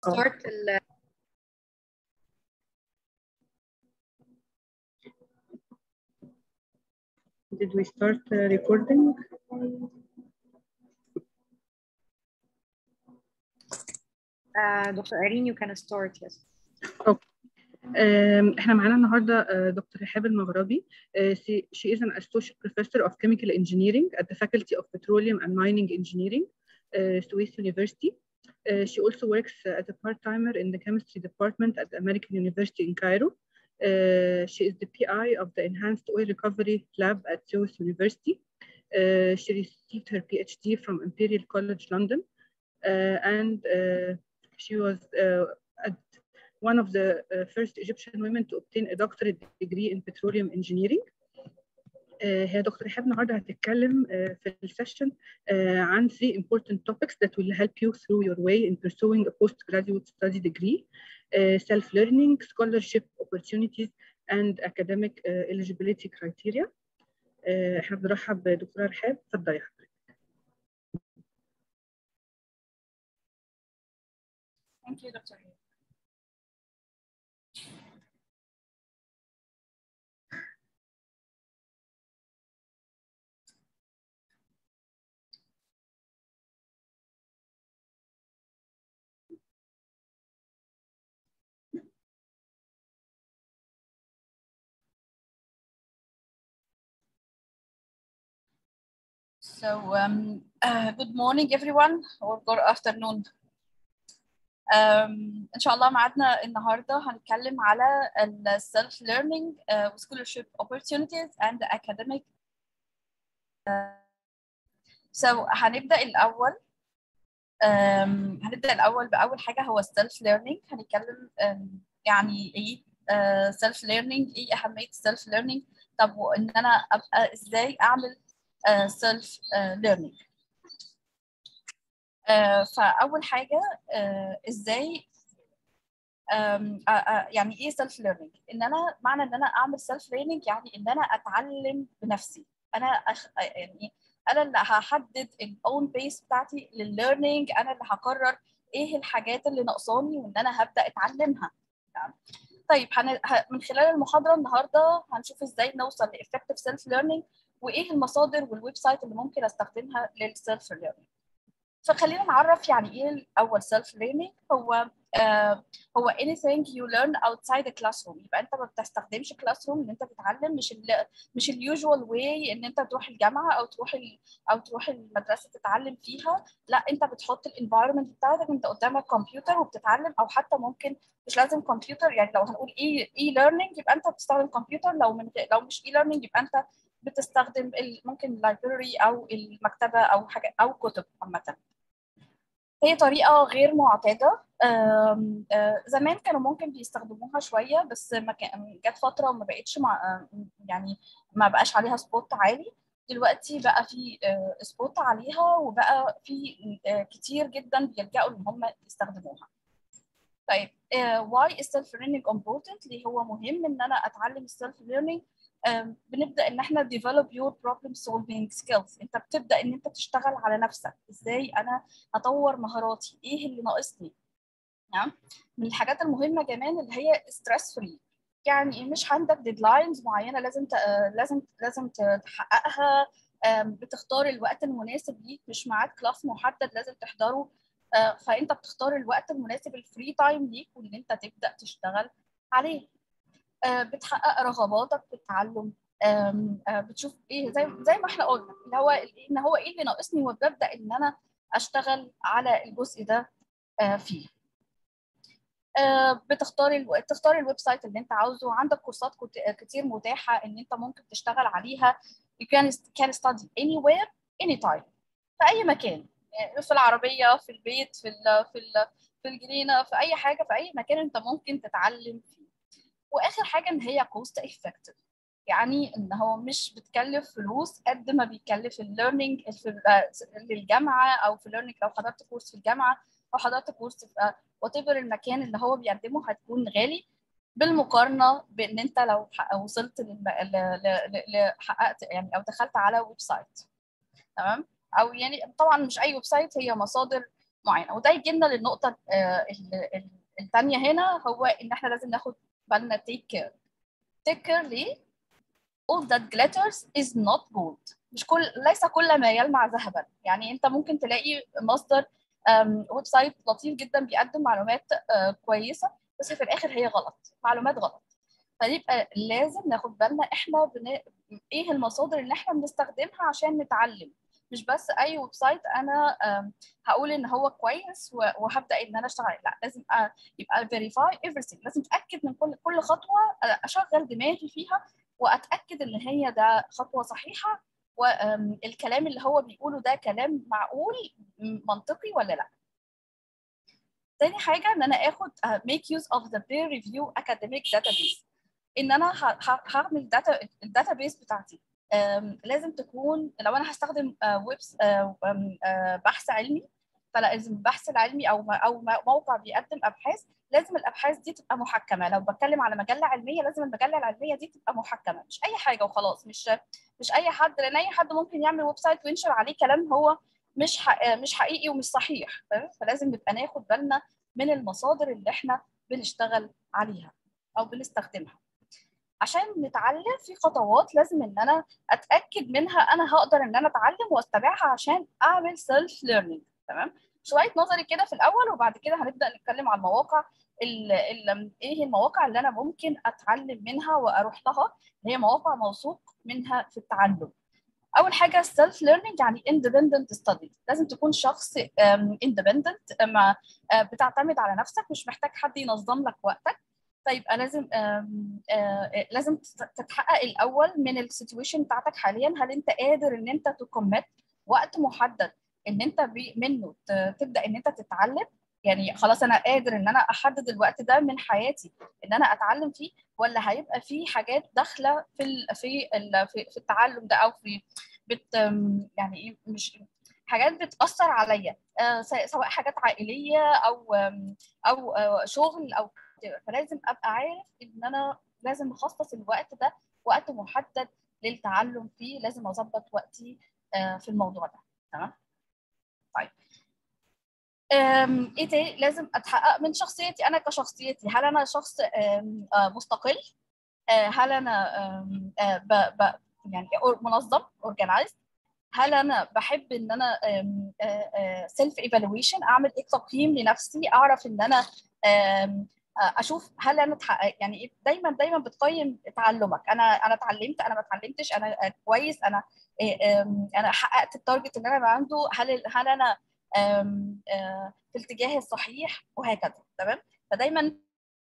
start ال Did we start uh, recording? uh, Dr. Irene you can start yes Um, احنا معانا النهارده uh, دكتور رحاب المغربي. Uh, she, she is an associate professor of chemical engineering at the Faculty of Petroleum and Mining Engineering, uh, Suez University. Uh, she also works uh, as a part-timer in the chemistry department at the American University in Cairo. Uh, she is the PI of the Enhanced Oil Recovery Lab at Suez University. Uh, she received her PhD from Imperial College London, uh, and uh, she was uh, at one of the uh, first Egyptian women to obtain a doctorate degree in petroleum engineering. Uh, هي دكتور رحاب النهارده هتتكلم uh, في السيشن uh, عن three important topics that will help you through your way in pursuing a postgraduate study degree, uh, self-learning, scholarship opportunities, and academic uh, eligibility criteria. Uh, احنا بنرحب بدكتوره رحاب اتفضلي يا حضرتك. Thank you, Dr. Lee. So, um, uh, good morning everyone or good afternoon. Um, إن شاء الله معادنا النهاردة هنتكلم على ال self learning uh, scholarship opportunities and academic. Uh, so هنبدأ الأول um, هنبدأ الأول بأول حاجة هو self learning هنتكلم um, يعني إيه uh, self learning إيه أهمية self learning طب وإن أنا أبقى إزاي أعمل uh, self uh, learning. آه، فاول حاجه آه، ازاي آم، آه، آه، يعني ايه سيلف ليرنينج ان انا معنى ان انا اعمل سيلف ليرنينج يعني ان انا اتعلم بنفسي انا أخ... آه، يعني انا اللي هحدد الاون بيس بتاعتي للليرنينج انا اللي هقرر ايه الحاجات اللي ناقصاني وان انا هبدا اتعلمها تمام؟ طيب هن... ه- من خلال المحاضره النهارده هنشوف ازاي نوصل لافكتيف سيلف ليرنينج وايه المصادر والويب سايت اللي ممكن استخدمها للسيلف ليرنينج فخلينا نعرف يعني ايه الاول سيلف ليرنينج هو آه هو anything you learn outside the classroom يبقى انت ما بتستخدمش كلاس روم ان انت تتعلم مش ال مش اليوجوال واي ان انت تروح الجامعه او تروح ال او تروح المدرسه تتعلم فيها لا انت بتحط الانفايرمنت بتاعتك انت قدامك كمبيوتر وبتتعلم او حتى ممكن مش لازم كمبيوتر يعني لو هنقول اي اي ليرنينج يبقى انت بتستخدم كمبيوتر لو من غير- لو مش اي ليرنينج يبقى انت بتستخدم ال- ممكن اللايبراري او المكتبه او حاجه او كتب عامه هي طريقة غير معتادة آم، آه، زمان كانوا ممكن بيستخدموها شوية بس ما كان جت فترة وما بقتش مع آم، يعني ما بقاش عليها سبوت عالي دلوقتي بقى في آه، سبوت عليها وبقى في آه، كتير جدا بيلجأوا ان هم يستخدموها طيب آه، why is self learning important ليه هو مهم ان انا اتعلم السيلف learning آم، بنبدا ان احنا develop your problem solving skills انت بتبدا ان انت تشتغل على نفسك ازاي انا اطور مهاراتي ايه اللي ناقصني تمام من الحاجات المهمه كمان اللي هي ستريس فري يعني مش عندك ديدلاينز معينه لازم ت... لازم لازم تحققها آم، بتختار الوقت المناسب ليك مش معاك كلاس محدد لازم تحضره آه، فانت بتختار الوقت المناسب الفري تايم ليك وان انت تبدا تشتغل عليه آه، بتحقق رغباتك في التعلم آم، آه، بتشوف ايه زي زي ما احنا قلنا اللي هو ان هو ايه اللي ناقصني وببدا ان انا اشتغل على الجزء ده آه، فيه آه، بتختار الو... تختار الويب سايت اللي انت عاوزه عندك كورسات كت- كتير متاحه ان انت ممكن تشتغل عليها you can can study anywhere anytime في اي مكان يعني في العربيه في البيت في ال... في ال... في الجنينه في اي حاجه في اي مكان انت ممكن تتعلم فيه واخر حاجه ان هي كوست افكتيف يعني ان هو مش بتكلف فلوس قد ما بيكلف الليرنينج للجامعه او في الليرنينج لو حضرت كورس في الجامعه او حضرت كورس في وات ايفر المكان اللي هو بيقدمه هتكون غالي بالمقارنه بان انت لو حق- وصلت للم... ل... ل... ل... حققت يعني او دخلت على ويب سايت تمام او يعني طبعا مش اي ويب سايت هي مصادر معينه وده يجينا للنقطه الثانيه هنا هو ان احنا لازم ناخد بالنا تيك كير تيك كير ليه all that glitters is not gold مش كل ليس كل ما يلمع ذهبا يعني انت ممكن تلاقي مصدر ويب سايت لطيف جدا بيقدم معلومات كويسه بس في الاخر هي غلط معلومات غلط فيبقى لازم ناخد بالنا احنا بن... ايه المصادر اللي احنا بنستخدمها عشان نتعلم مش بس اي ويب سايت انا هقول ان هو كويس وهبدا ان انا اشتغل لا لازم يبقى فيريفاي everything لازم اتاكد من كل كل خطوه اشغل دماغي فيها واتاكد ان هي ده خطوه صحيحه والكلام اللي هو بيقوله ده كلام معقول منطقي ولا لا تاني حاجه ان انا اخد make use of the peer review academic database ان انا هعمل داتا الداتابيس بتاعتي لازم تكون لو انا هستخدم ويب بحث علمي فلازم البحث العلمي او او موقع بيقدم ابحاث لازم الابحاث دي تبقى محكمه لو بتكلم على مجله علميه لازم المجله العلميه دي تبقى محكمه مش اي حاجه وخلاص مش مش اي حد لان اي حد ممكن يعمل ويب سايت وينشر عليه كلام هو مش حق مش حقيقي ومش صحيح فلازم نبقى ناخد بالنا من المصادر اللي احنا بنشتغل عليها او بنستخدمها عشان نتعلم في خطوات لازم ان انا اتاكد منها انا هقدر ان انا اتعلم واتبعها عشان اعمل سيلف ليرنينج تمام شويه نظري كده في الاول وبعد كده هنبدا نتكلم عن المواقع ال ال ايه المواقع اللي انا ممكن اتعلم منها واروح لها اللي هي مواقع موثوق منها في التعلم اول حاجه سيلف ليرنينج يعني اندبندنت ستادي لازم تكون شخص اندبندنت بتعتمد على نفسك مش محتاج حد ينظم لك وقتك فيبقى لازم آم آم لازم تتحقق الاول من السيتويشن بتاعتك حاليا هل انت قادر ان انت تكمت وقت محدد ان انت منه تبدا ان انت تتعلم يعني خلاص انا قادر ان انا احدد الوقت ده من حياتي ان انا اتعلم فيه ولا هيبقى في حاجات داخله في ال في ال في التعلم ده او في بت يعني ايه مش حاجات بتاثر عليا سواء حاجات عائليه او او شغل او فلازم ابقى عارف ان انا لازم اخصص الوقت ده وقت محدد للتعلم فيه لازم اظبط وقتي في الموضوع ده تمام طيب ايه تاني لازم اتحقق من شخصيتي انا كشخصيتي هل انا شخص مستقل هل انا ب ب يعني منظم اورجنايزد هل انا بحب ان انا سيلف ايفالويشن اعمل ايه تقييم لنفسي اعرف ان انا اشوف هل انا اتحقق يعني دايما دايما بتقيم تعلمك انا انا اتعلمت انا ما اتعلمتش انا كويس انا انا حققت التارجت اللي انا عنده هل هل انا في الاتجاه الصحيح وهكذا تمام فدايما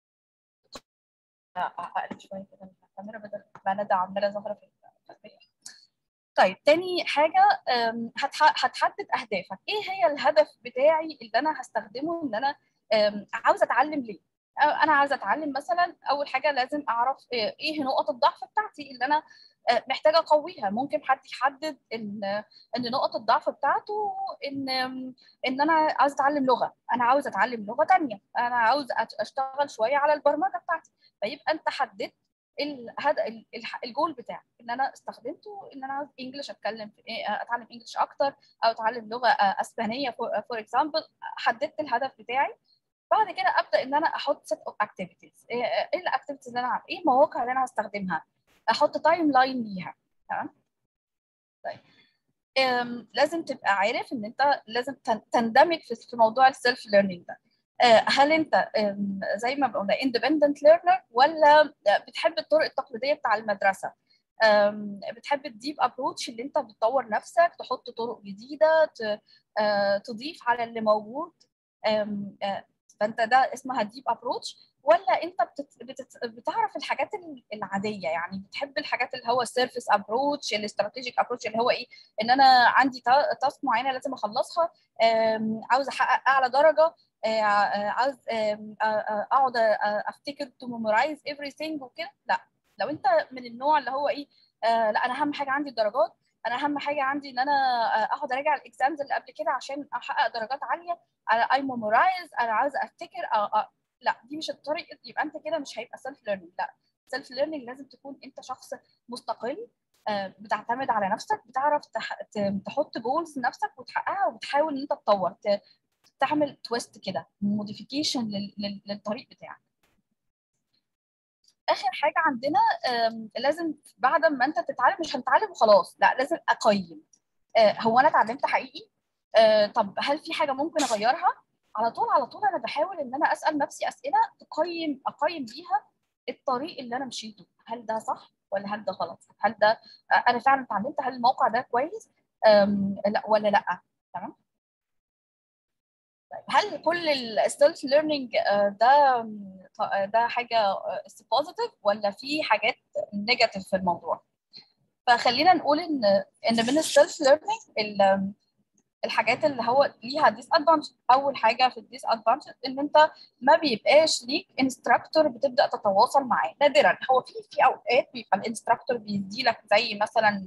اقلب شويه كده الكاميرا بدل ما انا عماله ظاهره في الخلفيه طيب تاني حاجه هتحدد اهدافك ايه هي الهدف بتاعي اللي انا هستخدمه ان انا عاوزه اتعلم ليه انا عايزه اتعلم مثلا اول حاجه لازم اعرف ايه نقط الضعف بتاعتي اللي انا محتاجه اقويها ممكن حد يحدد ان ان نقط الضعف بتاعته ان ان انا عاوز اتعلم لغه انا عاوز اتعلم لغه ثانيه انا عاوز اشتغل شويه على البرمجه بتاعتي فيبقى انت حددت هذا الجول بتاعك ان انا استخدمته ان انا عاوز انجلش اتكلم في اتعلم انجلش اكتر او اتعلم لغه اسبانيه فور اكزامبل حددت الهدف بتاعي بعد كده ابدا ان انا احط سيت اوف اكتيفيتيز ايه الاكتيفيتيز اللي انا ايه المواقع اللي انا هستخدمها احط تايم لاين ليها تمام طيب لازم تبقى عارف ان انت لازم تندمج في موضوع السيلف ليرنينج ده هل انت زي ما قلنا اندبندنت ليرنر ولا بتحب الطرق التقليديه بتاع المدرسه بتحب الديب ابروتش اللي انت بتطور نفسك تحط طرق جديده تضيف على اللي موجود فانت ده اسمها ديب ابروتش ولا انت بتت... بتت... بتعرف الحاجات العاديه يعني بتحب الحاجات اللي هو السيرفيس ابروتش الاستراتيجيك ابروتش اللي هو ايه ان انا عندي تاسك معينه لازم اخلصها عاوز احقق اعلى درجه عاوز اقعد افتكر تو ميمورايز everything وكده لا لو انت من النوع اللي هو ايه لا انا اهم حاجه عندي الدرجات انا اهم حاجه عندي ان انا اقعد اراجع الاكزامز اللي قبل كده عشان احقق درجات عاليه انا اي ميمورايز انا عاوزه افتكر أ... أ... لا دي مش الطريقه يبقى انت كده مش هيبقى سيلف ليرنينج لا سيلف ليرنينج لازم تكون انت شخص مستقل بتعتمد على نفسك بتعرف تح... تحط جولز لنفسك وتحققها وبتحاول ان انت تطور تعمل تويست كده موديفيكيشن للطريق بتاعك اخر حاجه عندنا لازم بعد ما انت تتعلم مش هنتعلم وخلاص لا لازم اقيم هو انا اتعلمت حقيقي طب هل في حاجه ممكن اغيرها على طول على طول انا بحاول ان انا اسال نفسي اسئله تقيم اقيم بيها الطريق اللي انا مشيته هل ده صح ولا هل ده غلط هل ده انا فعلا اتعلمت هل الموقع ده كويس لا ولا لا تمام طيب هل كل السيلف ليرنينج ده ده حاجه بوزيتيف ولا في حاجات نيجاتيف في الموضوع فخلينا نقول ان ان من السيلف ليرنينج الحاجات اللي هو ليها ديس ادفانتج اول حاجه في الديس ادفانتج ان انت ما بيبقاش ليك انستراكتور بتبدا تتواصل معاه نادرا هو في في اوقات بيبقى الانستراكتور بيدي لك زي مثلا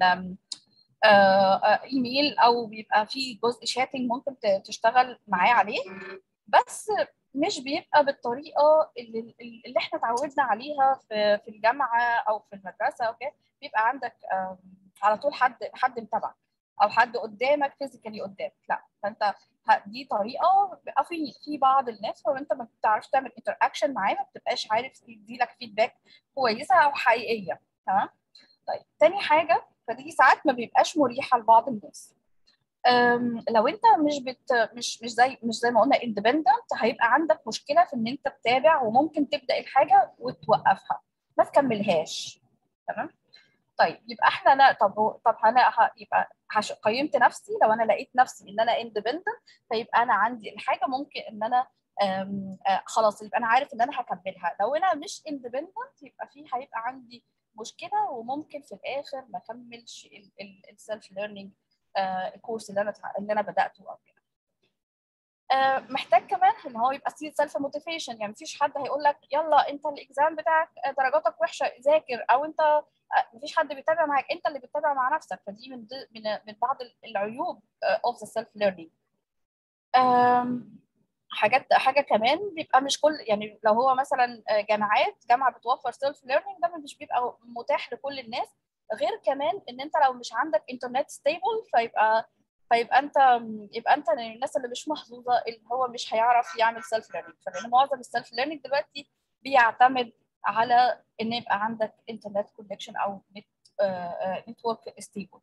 ايميل او بيبقى في جزء شاتنج ممكن تشتغل معاه عليه بس مش بيبقى بالطريقه اللي, اللي احنا اتعودنا عليها في في الجامعه او في المدرسه او كده بيبقى عندك على طول حد حد متابعك او حد قدامك فيزيكالي قدامك لا فانت دي طريقه بيبقى في في بعض الناس لو انت ما بتعرفش تعمل انتر اكشن معاه ما بتبقاش عارف تدي لك فيدباك كويسه او حقيقيه تمام طيب تاني حاجه فدي ساعات ما بيبقاش مريحه لبعض الناس لو انت مش بت مش مش زي مش زي ما قلنا اندبندنت هيبقى عندك مشكله في ان انت تتابع وممكن تبدا الحاجه وتوقفها ما تكملهاش تمام طيب يبقى احنا لا طب طب انا يبقى قيمت نفسي لو انا لقيت نفسي ان انا اندبندنت فيبقى انا عندي الحاجه ممكن ان انا أم أه خلاص يبقى انا عارف ان انا هكملها لو انا مش اندبندنت يبقى في هيبقى عندي مشكله وممكن في الاخر ما اكملش السيلف ليرنينج الكورس اللي انا اللي انا بداته او كده أه محتاج كمان ان هو يبقى سيلف موتيفيشن يعني مفيش حد هيقول لك يلا انت الاكزام بتاعك درجاتك وحشه ذاكر او انت مفيش حد بيتابع معاك انت اللي بتتابع مع نفسك فدي من من من بعض العيوب اوف ذا سيلف ليرنينج حاجات حاجه كمان بيبقى مش كل يعني لو هو مثلا جامعات جامعه بتوفر سيلف ليرنينج ده مش بيبقى متاح لكل الناس غير كمان ان انت لو مش عندك انترنت ستيبل فيبقى فيبقى انت يبقى انت من الناس اللي مش محظوظه اللي هو مش هيعرف يعمل سيلف ليرنينج فلان معظم السيلف ليرنينج دلوقتي بيعتمد على ان يبقى عندك انترنت كونكشن او نت نتورك ستيبل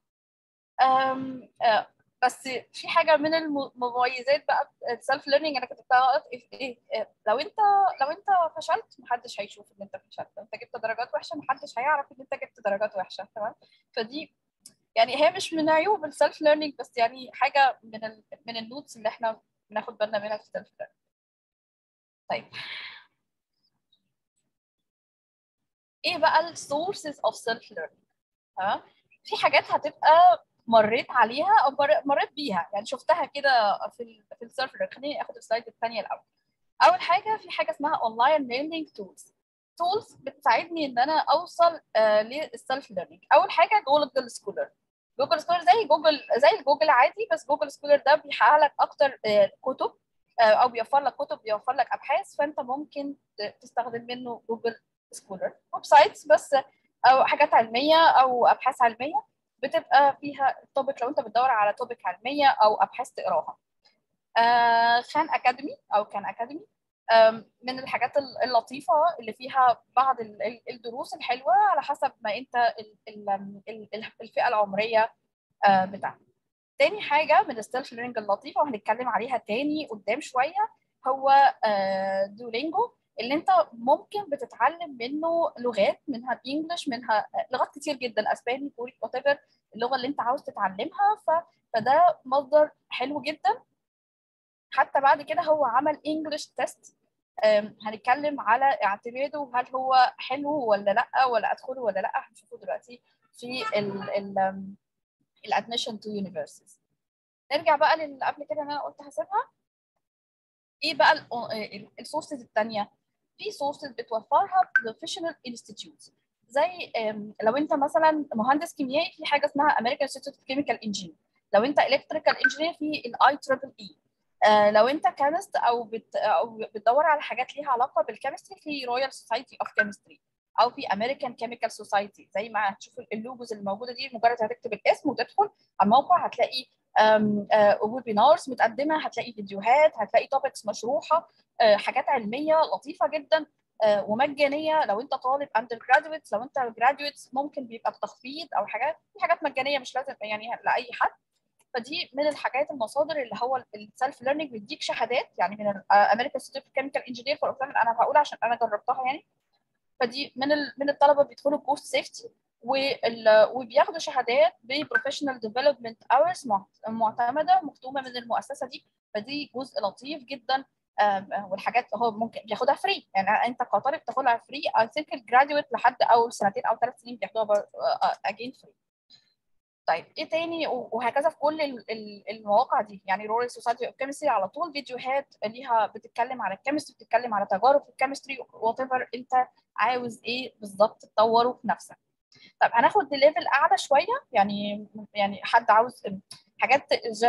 بس في حاجه من المميزات بقى السيلف ليرنينج انا كتبتها ايه لو انت لو انت فشلت محدش هيشوف ان انت فشلت لو انت جبت درجات وحشه محدش هيعرف ان انت جبت درجات وحشه تمام فدي يعني هي مش من عيوب السيلف ليرنينج بس يعني حاجه من ال من النوتس اللي احنا بناخد بالنا منها في السيلف ليرنينج طيب ايه بقى السورسز اوف سيلف ليرنينج تمام في حاجات هتبقى مريت عليها او مريت بيها يعني شفتها كده في ال في السيلف ليرنينج خليني اخد السلايد الثانيه الاول اول حاجه في حاجه اسمها اونلاين ليرنينج تولز تولز بتساعدني ان انا اوصل آه للسيلف ليرنينج اول حاجه جوجل سكولر جوجل سكولر زي جوجل زي الجوجل عادي بس جوجل سكولر ده بيحقق لك اكتر آه كتب آه او بيوفر لك كتب بيوفر لك ابحاث فانت ممكن تستخدم منه جوجل سكولر ويب سايتس بس او حاجات علميه او ابحاث علميه بتبقى فيها التوبيك لو انت بتدور على توبيك علميه او ابحاث تقراها آه خان اكاديمي او كان اكاديمي من الحاجات اللطيفه اللي فيها بعض الدروس الحلوه على حسب ما انت الفئه العمريه بتاعتك تاني حاجه من السيلف ليرنينج اللطيفه وهنتكلم عليها تاني قدام شويه هو دولينجو اللي انت ممكن بتتعلم منه لغات منها الانجليش منها لغات كتير جدا اسباني كوري وات ايفر اللغه اللي انت عاوز تتعلمها ف... فده مصدر حلو جدا حتى بعد كده هو عمل انجلش تيست هنتكلم على اعتماده هل هو حلو ولا لا ولا ادخله ولا لا هنشوفه دلوقتي في الادميشن تو يونيفرسيتيز نرجع بقى للي قبل كده انا قلت هسيبها ايه بقى السورسز الثانيه في سورسز بتوفرها بروفيشنال انستيتيوتس زي لو انت مثلا مهندس كيميائي في حاجه اسمها امريكان انستيتيوت اوف كيميكال انجينير لو انت الكتريكال انجينير في الاي تريبل اي لو انت كيمست او بت او بتدور على حاجات ليها علاقه بالكيمستري في رويال سوسايتي اوف كيمستري او في امريكان كيميكال سوسايتي زي ما هتشوف اللوجوز اللي موجوده دي مجرد هتكتب الاسم وتدخل على الموقع هتلاقي ويبينارز متقدمه هتلاقي فيديوهات هتلاقي توبكس مشروحه آه، حاجات علميه لطيفه جدا آه، ومجانيه لو انت طالب اندر جرادويت لو انت جرادويت ممكن بيبقى بتخفيض او حاجات في حاجات مجانيه مش لازم يعني لاي حد فدي من الحاجات المصادر اللي هو السيلف ليرنينج بيديك شهادات يعني من الامريكان ستيف كيميكال انجينير فور انا بقول عشان انا جربتها يعني فدي من ال... من الطلبه بيدخلوا كورس سيفتي وبياخدوا شهادات ببروفيشنال ديفلوبمنت اورز معتمده مختومه من المؤسسه دي فدي جزء لطيف جدا والحاجات هو ممكن بياخدها فري يعني انت كطالب بتاخدها فري اي ثينك الجراديويت لحد اول سنتين او ثلاث سنين بياخدوها اجين فري طيب ايه تاني وهكذا في كل المواقع دي يعني رورال سوسايتي اوف كيمستري على طول فيديوهات ليها بتتكلم على الكيمستري بتتكلم على تجارب في الكيمستري وات ايفر انت عاوز ايه بالظبط تطوره في نفسك طب هناخد ليفل اعلى شويه يعني يعني حد عاوز حاجات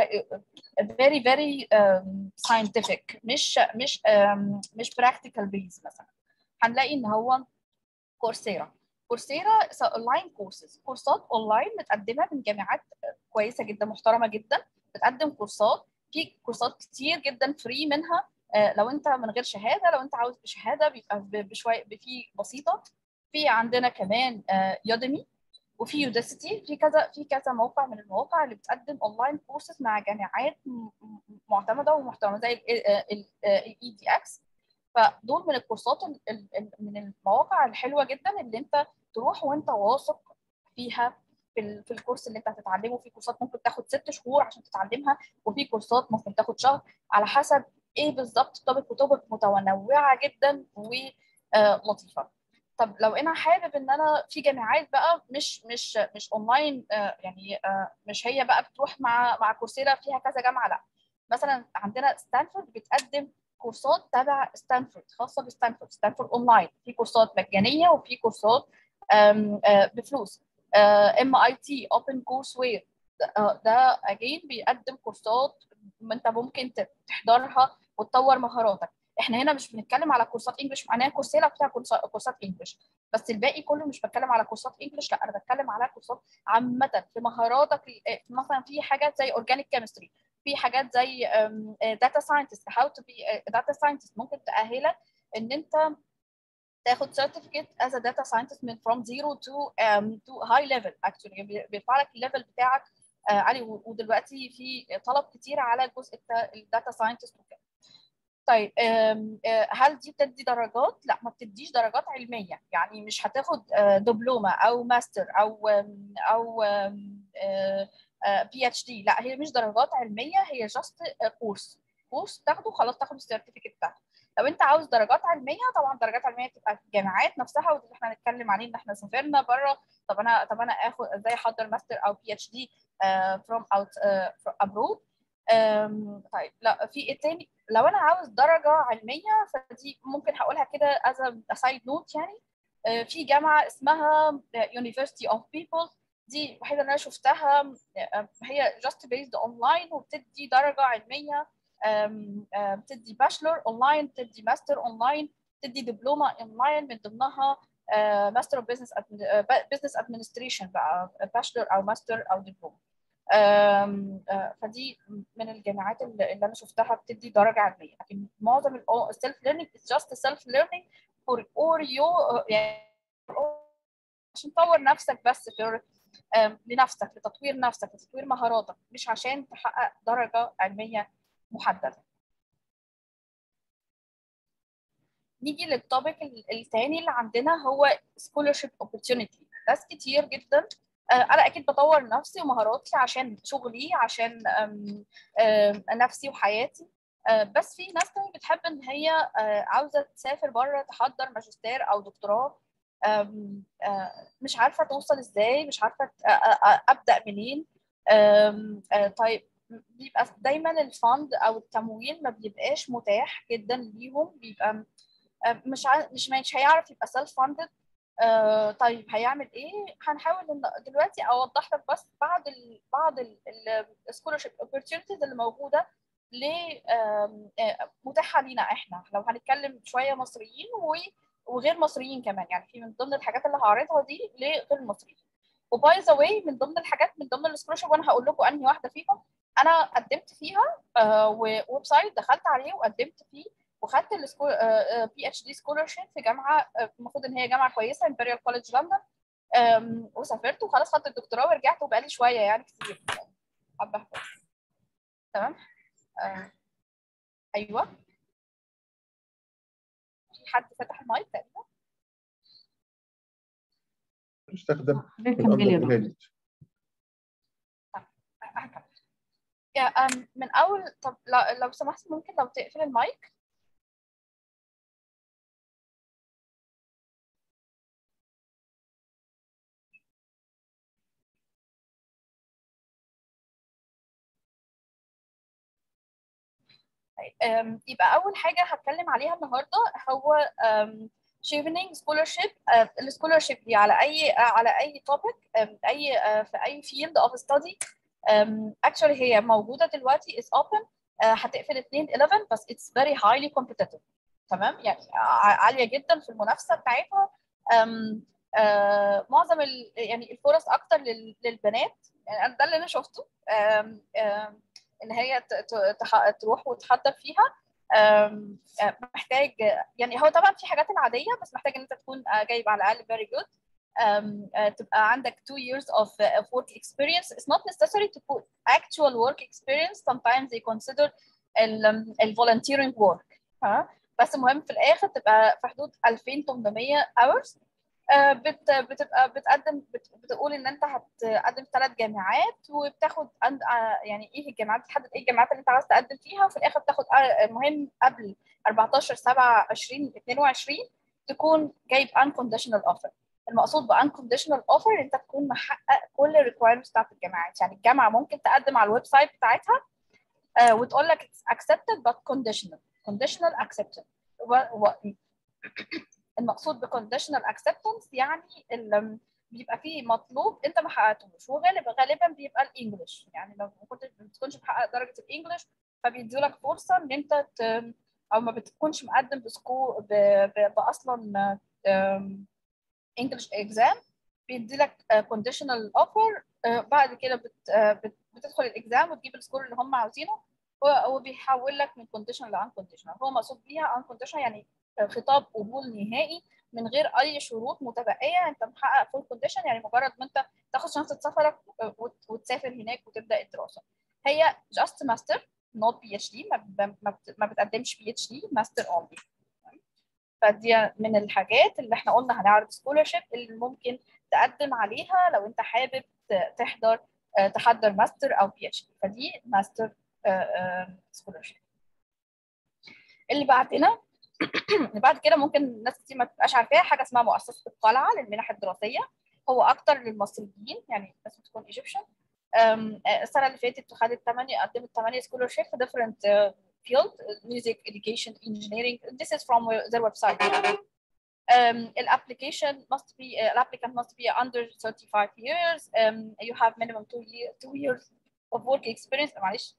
very very um, scientific مش مش um, مش practical base مثلا هنلاقي ان هو كورسيرا كورسيرا اونلاين كورسز كورسات اونلاين متقدمه من جامعات كويسه جدا محترمه جدا بتقدم كورسات في كورسات كتير جدا فري منها لو انت من غير شهاده لو انت عاوز بشهاده بيبقى بشويه في بسيطه في عندنا كمان يوديمي وفي يوداسيتي في كذا في كذا موقع من المواقع اللي بتقدم اونلاين كورسز مع جامعات معتمده ومحترمه زي الاي دي اكس فدول من الكورسات من المواقع الحلوه جدا اللي انت تروح وانت واثق فيها في, في الكورس اللي انت هتتعلمه في كورسات ممكن تاخد ست شهور عشان تتعلمها وفي كورسات ممكن تاخد شهر على حسب ايه بالظبط توبك وتوبك متنوعه جدا ولطيفه طب لو انا حابب ان انا في جامعات بقى مش مش مش اونلاين يعني مش هي بقى بتروح مع مع كورسيرا فيها كذا جامعه لا مثلا عندنا ستانفورد بتقدم كورسات تبع ستانفورد خاصه بستانفورد ستانفورد اونلاين في كورسات مجانيه وفي كورسات بفلوس ام اي تي اوبن كورس وير ده اجين بيقدم كورسات انت ممكن تحضرها وتطور مهاراتك احنا هنا مش بنتكلم على كورسات انجلش معناها كورسيرا فيها كورسات انجلش بس الباقي كله مش بتكلم على كورسات انجلش لا انا بتكلم على كورسات عامه في مهاراتك مثلا في حاجات زي اورجانيك كيمستري في حاجات زي داتا ساينتست هاو تو بي داتا ساينتست ممكن تاهلك ان انت تاخد certificate as a data scientist من from zero to um, to high level actually بيرفع لك الليفل بتاعك uh, عالي ودلوقتي في طلب كتير على جزء الداتا ساينتست وكده طيب هل دي بتدي درجات؟ لا ما بتديش درجات علميه يعني مش هتاخد دبلومه او ماستر او او بي اتش دي لا هي مش درجات علميه هي جاست كورس كورس تاخده خلاص تاخد السيرتيفيكت بتاعته لو انت عاوز درجات علميه طبعا درجات علميه بتبقى في الجامعات نفسها واللي احنا هنتكلم عليه ان احنا سافرنا بره طب انا طب انا اخد ازاي احضر ماستر او بي اتش دي فروم اوت ابرود طيب لا في ايه تاني لو انا عاوز درجه علميه فدي ممكن هقولها كده از سايد نوت يعني في جامعه اسمها University of People دي الوحيده اللي انا شفتها هي just based online وبتدي درجه علميه بتدي باشلر اونلاين بتدي ماستر اونلاين بتدي دبلومه اونلاين من ضمنها ماستر اوف بزنس بزنس ادمنستريشن بقى باشلر او ماستر او دبلومه فدي من الجامعات اللي انا شفتها بتدي درجه علميه لكن معظم السيلف ليرنينج is just سيلف ليرنينج for or you يعني عشان تطور نفسك بس في لنفسك لتطوير نفسك لتطوير مهاراتك مش عشان تحقق درجه علميه محدده نيجي للتوبيك الثاني اللي عندنا هو scholarship opportunity ناس كتير جدا انا اكيد بطور نفسي ومهاراتي عشان شغلي عشان نفسي وحياتي بس في ناس تانية بتحب ان هي عاوزه تسافر بره تحضر ماجستير او دكتوراه مش عارفه توصل ازاي مش عارفه ابدا منين طيب بيبقى دايما الفند او التمويل ما بيبقاش متاح جدا ليهم بيبقى مش مش مش هيعرف يبقى سيلف فاندد آه طيب هيعمل ايه؟ هنحاول ان دلوقتي اوضح لك بس بعض ال بعض السكولرشيب اوبورتيونيتيز اللي موجوده ل متاحه لينا احنا لو هنتكلم شويه مصريين وغير مصريين كمان يعني في من ضمن الحاجات اللي هعرضها دي لغير المصريين وباي ذا واي من ضمن الحاجات من ضمن السكولرشيب وانا هقول لكم انهي واحده فيهم انا قدمت فيها آه، وويب سايت دخلت عليه وقدمت فيه وخدت بي اتش دي سكولرشيب في جامعه آه، المفروض ان هي جامعه كويسه امبريال كولج لندن أم، وسافرت وخلاص خدت الدكتوراه ورجعت وبقالي شويه يعني كتير حبه حبه تمام آه، ايوه في حد فتح المايك تقريبا تستخدم في كملي يا دكتور. الأندر هكمل يا أم، من اول طب لو- لو سمحت ممكن لو تقفل المايك طيب، أم، يبقى اول حاجه هتكلم عليها النهارده هو شيفنينج سكولرشيب السكولرشيب دي على اي على اي توبيك اي آه، في اي فيلد اوف ستادي اكشولي هي موجوده دلوقتي is open آه، هتقفل 2 11 بس it's very highly competitive تمام يعني ع- عاليه جدا في المنافسه بتاعتها أم، آه، معظم ال- يعني الفرص اكتر لل- للبنات يعني أنا ده اللي انا شفته أم، أم، ان هي ت- ت- تح- تروح وتحضر فيها أم، آه، محتاج يعني هو طبعا في حاجات العاديه بس محتاج ان انت تكون آه، جايب على الاقل very good um, uh, تبقى عندك two years of, uh, of work experience. It's not necessary to put actual work experience. Sometimes they consider ال, um, ال volunteering work. ها بس المهم في الآخر تبقى في حدود 2800 hours. آه، بت, بتبقى بتقدم بت, بتقول ان انت هتقدم ثلاث جامعات وبتاخد عند آه، يعني ايه الجامعات بتحدد ايه الجامعات اللي انت عاوز تقدم فيها وفي الاخر بتاخد آه، المهم قبل 14 7 20 22 تكون جايب unconditional offer المقصود ب unconditional offer انت تكون محقق كل الريكويرمنتس بتاعت الجامعات يعني الجامعه ممكن تقدم على الويب سايت بتاعتها آه، وتقول لك it's accepted but conditional conditional acceptance و- و- المقصود ب conditional acceptance يعني ال- بيبقى فيه مطلوب انت ما حققتوش وغالبا غالبا بيبقى الانجليش يعني لو ما كنتش ما بتكونش محقق درجه الانجليش فبيدوا لك فرصه ان انت ت... او ما بتكونش مقدم بسكو ب... ب... باصلا انجلش اكزام بيدي لك كونديشنال اوفر بعد كده بت... آه، بت... بتدخل الاكزام وتجيب السكور اللي هم عاوزينه و- وبيحول لك من كونديشنال لان كونديشنال هو مقصود بيها ان كونديشنال يعني خطاب قبول نهائي من غير اي شروط متبقيه انت محقق فول كونديشن يعني مجرد ما انت تاخد شنطه سفرك وت- وتسافر هناك وتبدا الدراسه هي جاست ماستر نوت بي اتش دي ما بت- ما بتقدمش بي اتش دي ماستر اونلي فدي من الحاجات اللي احنا قلنا هنعرض سكولرشيب اللي ممكن تقدم عليها لو انت حابب ت- تحضر آه، تحضر ماستر او بي اتش دي فدي ماستر سكولرشيب اللي بعدنا اللي بعد كده ممكن ناس كتير ما تبقاش عارفاها حاجه اسمها مؤسسه القلعه للمنح الدراسيه هو اكتر للمصريين يعني الناس بتكون ايجيبشن السنه اللي فاتت خدت 8 قدمت 8 سكولرشيب في different uh, field music education engineering this is from their website um, application must be uh, applicant must be under 35 years um, you have minimum two year two years of work experience معلش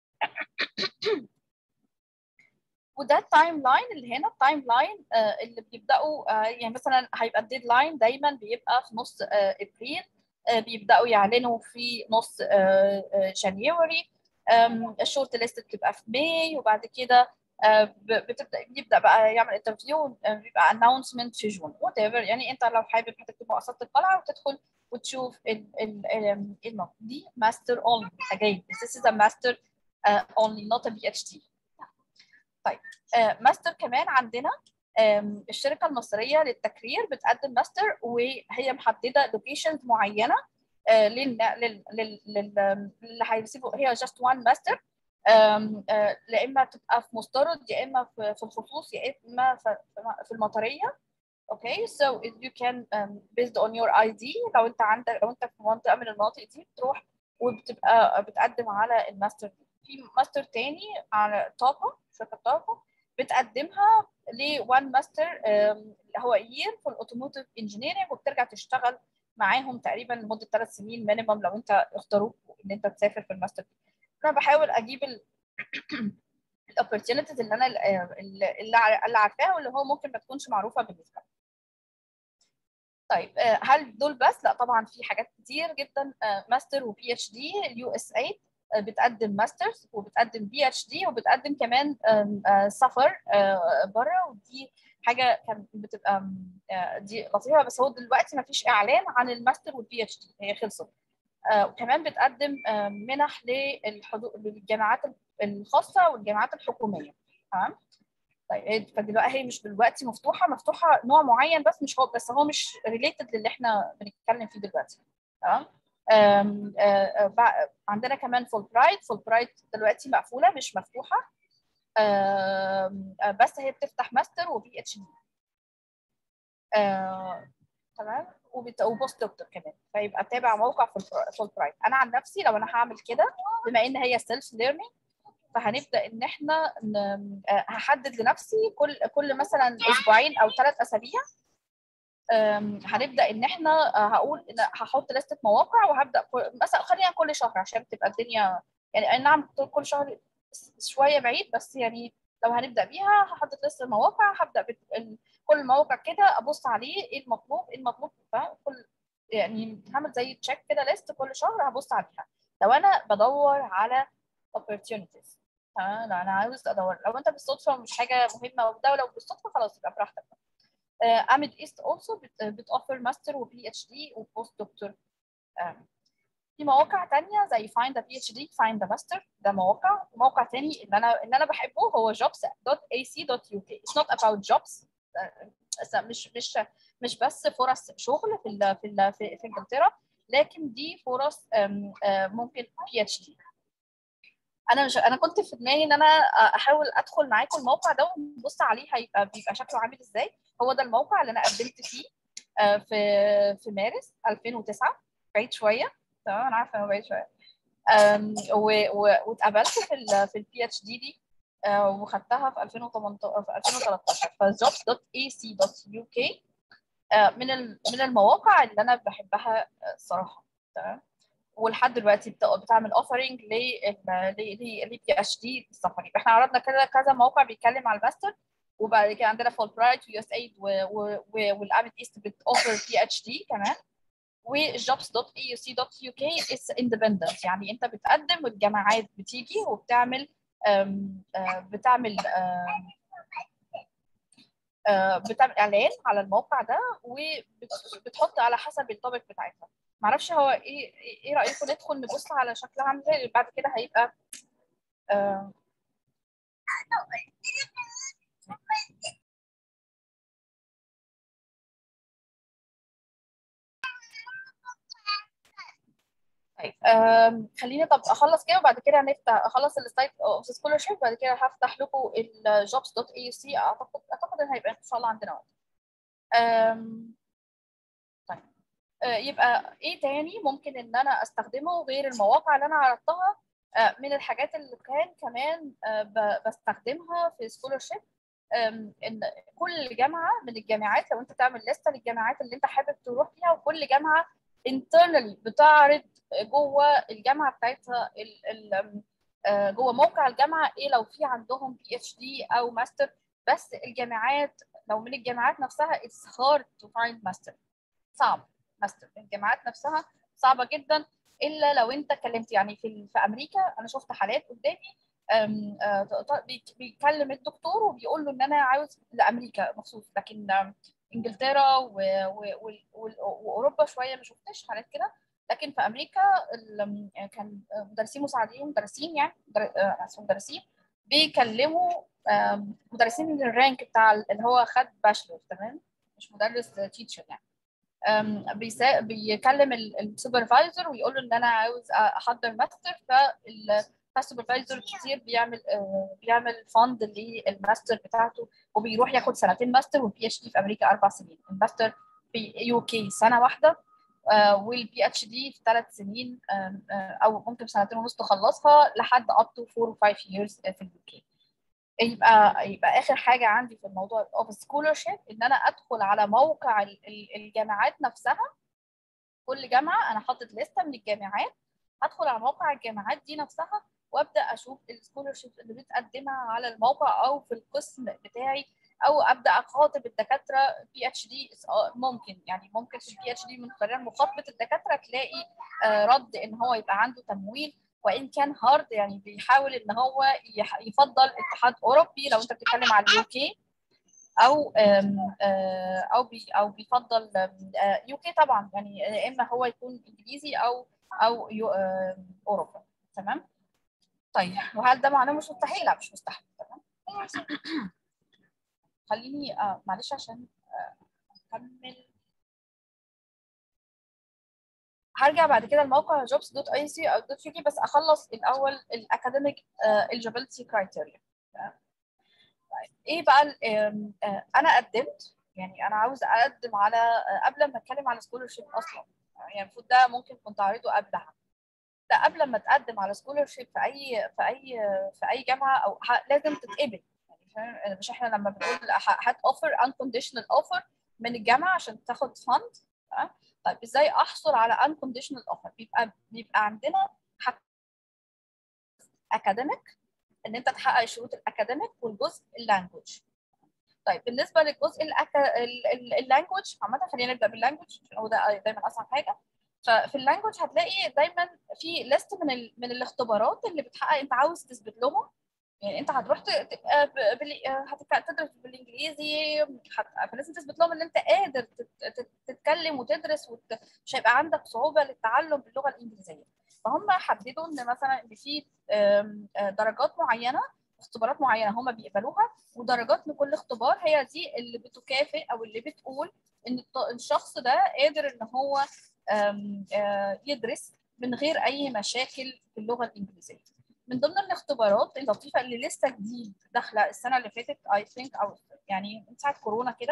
وده التايم لاين اللي هنا التايم لاين اللي بيبداوا آه، يعني مثلا هيبقى الديدلاين دايما بيبقى في نص آه، ابريل آه، بيبداوا يعلنوا في نص جانيوري الشورت ليست بتبقى في ماي وبعد كده آه، ب- بتبدا بيبدا بقى يعمل انترفيو بيبقى اناونسمنت في جون وات ايفر يعني انت لو حابب هتكتب مؤسسه القلعه وتدخل وتشوف ال ال ال النقط دي ماستر اونلي again this is a master uh, only not a PhD طيب آه، ماستر كمان عندنا آم، الشركه المصريه للتكرير بتقدم ماستر وهي محدده لوكيشنز معينه آه، لل لل لل لل- اللي هيرسيبوا هي جاست وان ماستر لا اما تبقى في مستورد يا اما في في الخصوص يا اما في في المطريه اوكي سو you can um, based on your ID لو انت عندك لو انت في منطقه من المناطق دي بتروح وبتبقى بتقدم على الماستر دي في ماستر تاني على طاقه شركه طاقه بتقدمها لوان ماستر اللي هو يير في الاوتوموتيف انجينيرنج وبترجع تشتغل معاهم تقريبا لمده ثلاث سنين مينيمم لو انت اختاروك ان انت تسافر في الماستر دي. انا بحاول اجيب ال الاوبورتيونيتيز اللي انا اللي اللي عارفاها واللي هو ممكن ما تكونش معروفه بالنسبه لي. طيب آه، هل دول بس؟ لا طبعا في حاجات كتير جدا ماستر وبي اتش دي اليو اس اي آه، بتقدم ماسترز وبتقدم بي اتش دي وبتقدم كمان آم، آه، سفر بره ودي حاجه كان بتبقى آم، آه، دي لطيفه بس هو دلوقتي ما فيش اعلان عن الماستر والبي اتش دي هي خلصت آه، وكمان بتقدم آم، منح للحضور للجامعات الخاصه والجامعات الحكوميه تمام طيب فدلوقتي هي مش دلوقتي مفتوحه مفتوحه نوع معين بس مش هو بس هو مش ريليتد للي احنا بنتكلم فيه دلوقتي تمام آم، آه، آه، بع- عندنا كمان فول برايد فول برايد دلوقتي مقفوله مش مفتوحه آم، آه، بس هي بتفتح ماستر وبي اتش دي تمام وبت- وبوست دكتور كمان فيبقى تابع موقع فول برايد انا عن نفسي لو انا هعمل كده بما ان هي سيلف ليرنينج فهنبدا ان احنا ن- آه، هحدد لنفسي كل كل مثلا اسبوعين او ثلاث اسابيع أم، هنبدا ان احنا آه، هقول إن هحط لستة مواقع وهبدا كل- مثلا خلينا كل شهر عشان تبقى الدنيا يعني اي نعم كل شهر شويه بعيد بس يعني لو هنبدا بيها هحط لستة مواقع هبدا بت... ال- كل موقع كده ابص عليه ايه المطلوب ايه المطلوب فاهم؟ كل يعني هعمل زي تشيك كده ليست كل شهر هبص عليها لو انا بدور على opportunities تمام لو انا عاوز ادور لو انت بالصدفه مش حاجه مهمه وده لو بالصدفه خلاص يبقى براحتك اميد ايست اولسو بتوفر ماستر وبي اتش دي وبوست دكتور في مواقع تانية زي find a PhD find a master ده موقع موقع تاني اللي انا اللي انا بحبه هو jobs.ac.uk it's not about jobs آه، بس مش مش مش بس فرص شغل في ال في ال في, في انجلترا لكن دي فرص آم، آه، ممكن PhD انا مش انا كنت في دماغي ان انا احاول ادخل معاكم الموقع ده ونبص عليه هيبقى بيبقى شكله عامل ازاي هو ده الموقع اللي انا قدمت فيه آه، في في مارس 2009 بعيد شويه تمام انا عارفه انه بعيد شويه آم، و- و- واتقبلت في ال في البي اتش دي دي آه، وخدتها في 2018 في 2013 فjobs.ac.uk آه، من ال- من المواقع اللي انا بحبها آه، الصراحه تمام ولحد دلوقتي بت- بتعمل اوفرنج للبي اتش دي السفر يبقى احنا عرضنا كده كذا موقع بيتكلم على الماستر وبعد كده عندنا فول برايت ويو اس ايد والامد ايست بتوفر بي اتش دي كمان وjobs.euc.uk is independent يعني انت بتقدم والجامعات بتيجي وبتعمل آم، آه، بتعمل آم، آه، بتعمل اعلان على الموقع ده وبتحط على حسب التوبيك بتاعتها معرفش هو ايه ايه إيه رايكم ندخل نبص على شكلها عامل ازاي بعد كده هيبقى آه، طيب آم، خليني طب اخلص كده وبعد كده هنفتح اخلص السايت اوف سكولرشيب بعد كده هفتح لكم الجوبز دوت اي سي اعتقد اعتقد ان هيبقى ان شاء الله عندنا وقت آم، طيب آه، يبقى ايه تاني ممكن ان انا استخدمه غير المواقع اللي انا عرضتها آه، من الحاجات اللي كان كمان آه، ب- بستخدمها في سكولرشيب ان كل جامعه من الجامعات لو انت تعمل لسته للجامعات اللي انت حابب تروح فيها وكل جامعه internally بتعرض جوه الجامعه بتاعتها ال ال آه، جوه موقع الجامعه ايه لو في عندهم بي اتش دي او ماستر بس الجامعات لو من الجامعات نفسها it's hard to find master صعب ماستر الجامعات نفسها صعبه جدا الا لو انت كلمت يعني في في امريكا انا شفت حالات قدامي أم، آه، ط- بيك- بيكلم الدكتور وبيقول له ان انا عاوز لامريكا مخصوص لكن آم، انجلترا و- و- وال- وال- واوروبا شويه ما شفتش حالات كده لكن في امريكا ال- كان مدرسين مساعدين مدرسين يعني مدر- آه، آسف، مدرسين بيكلموا آم، مدرسين من الرانك بتاع اللي هو خد باشلر تمام مش مدرس تيتشر يعني أم، بيسا... بيكلم السوبرفايزر ويقول له ان انا عاوز احضر ماستر فالسوبرفايزر كتير بيعمل آه، بيعمل فند للماستر بتاعته وبيروح ياخد سنتين ماستر والبي اتش دي في امريكا اربع سنين الماستر في يو كي سنه واحده والبي اتش دي في ثلاث سنين آم، آه، او ممكن سنتين ونص تخلصها لحد up to 4 و 5 years في اليو كي يبقى يبقى اخر حاجه عندي في الموضوع اوف سكولرشيب ان انا ادخل على موقع ال- ال- الجامعات نفسها كل جامعه انا حاطط لسته من الجامعات هدخل على موقع الجامعات دي نفسها وابدا اشوف السكولرشيب اللي بتقدمها على الموقع او في القسم بتاعي او ابدا اخاطب الدكاتره بي اتش دي ممكن يعني ممكن في البي اتش دي من خلال مخاطبه الدكاتره تلاقي آه، رد ان هو يبقى عنده تمويل وان كان هارد يعني بيحاول ان هو يح- يفضل اتحاد اوروبي لو انت بتتكلم على اليو كي او آم، آه، او بي او بيفضل يو كي طبعا يعني يا اما هو يكون انجليزي او او يو- آم، اوروبا تمام طيب وهل ده معناه مش مستحيل لا مش مستحيل تمام خليني آه معلش عشان آه، اكمل هرجع بعد كده لموقع jobs دوت اي سي او دوت يو بس اخلص الاول الاكاديميك eligibility criteria تمام؟ طيب ايه بقى ال- آم، آه، انا قدمت يعني انا عاوزه اقدم على آه، قبل ما اتكلم على سكولرشيب اصلا يعني المفروض ده ممكن كنت اعرضه قبلها ده قبل ما تقدم على سكولرشيب في اي في اي في اي جامعه او ه- لازم تتقبل يعني فاهم مش احنا لما بنقول ه- هات اوفر unconditional اوفر من الجامعه عشان تاخد فند تمام طيب ازاي احصل على unconditional اوفر بيبقى بيبقى عندنا اكاديميك ان انت تحقق شروط الاكاديميك والجزء اللانجوج طيب بالنسبه للجزء اللانجوج عامه خلينا نبدا باللانجوج عشان هو ده دايما اصعب حاجه ففي اللانجوج هتلاقي دايما في ليست من ال... من الاختبارات اللي بتحقق انت عاوز تثبت لهم يعني انت هتروح ت... ت... آه ب- بال... آه هتك- تدرس بالانجليزي هت... فلازم تثبت لهم ان انت قادر تت... تت... تتكلم وتدرس وت... مش هيبقى عندك صعوبه للتعلم باللغه الانجليزيه فهم حددوا ان مثلا ان في آم، آه، درجات معينه اختبارات معينه هم بيقبلوها ودرجات لكل اختبار هي دي اللي بتكافئ او اللي بتقول ان الط- الشخص ده قادر ان هو آم، آه، يدرس من غير اي مشاكل في اللغه الانجليزيه من ضمن الاختبارات اللطيفه اللي لسه جديد داخله السنه اللي فاتت اي ثينك او يعني من ساعه كورونا كده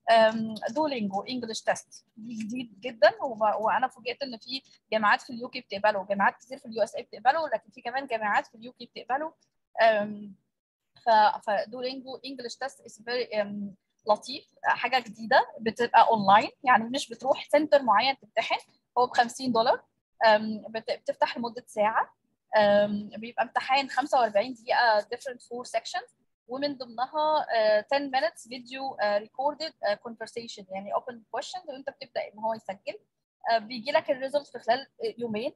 دولينجو انجلش تيست دي جديد جدا وب- وانا فوجئت ان في جامعات في اليو كي بتقبله وجامعات كتير في اليو اس اي بتقبله لكن في كمان جامعات في اليو كي بتقبله أم، ف فدولينجو انجلش تيست از فيري لطيف حاجه جديده بتبقى اونلاين يعني مش بتروح سنتر معين تمتحن هو ب 50 دولار أم، بت- بتفتح لمده ساعه أم، بيبقى امتحان 45 دقيقه different four sections ومن ضمنها آه، 10 minutes فيديو آه، recorded آه، conversation يعني open questions وانت بتبدا ان هو يسجل آه، بيجي لك الريزلت في خلال آه، يومين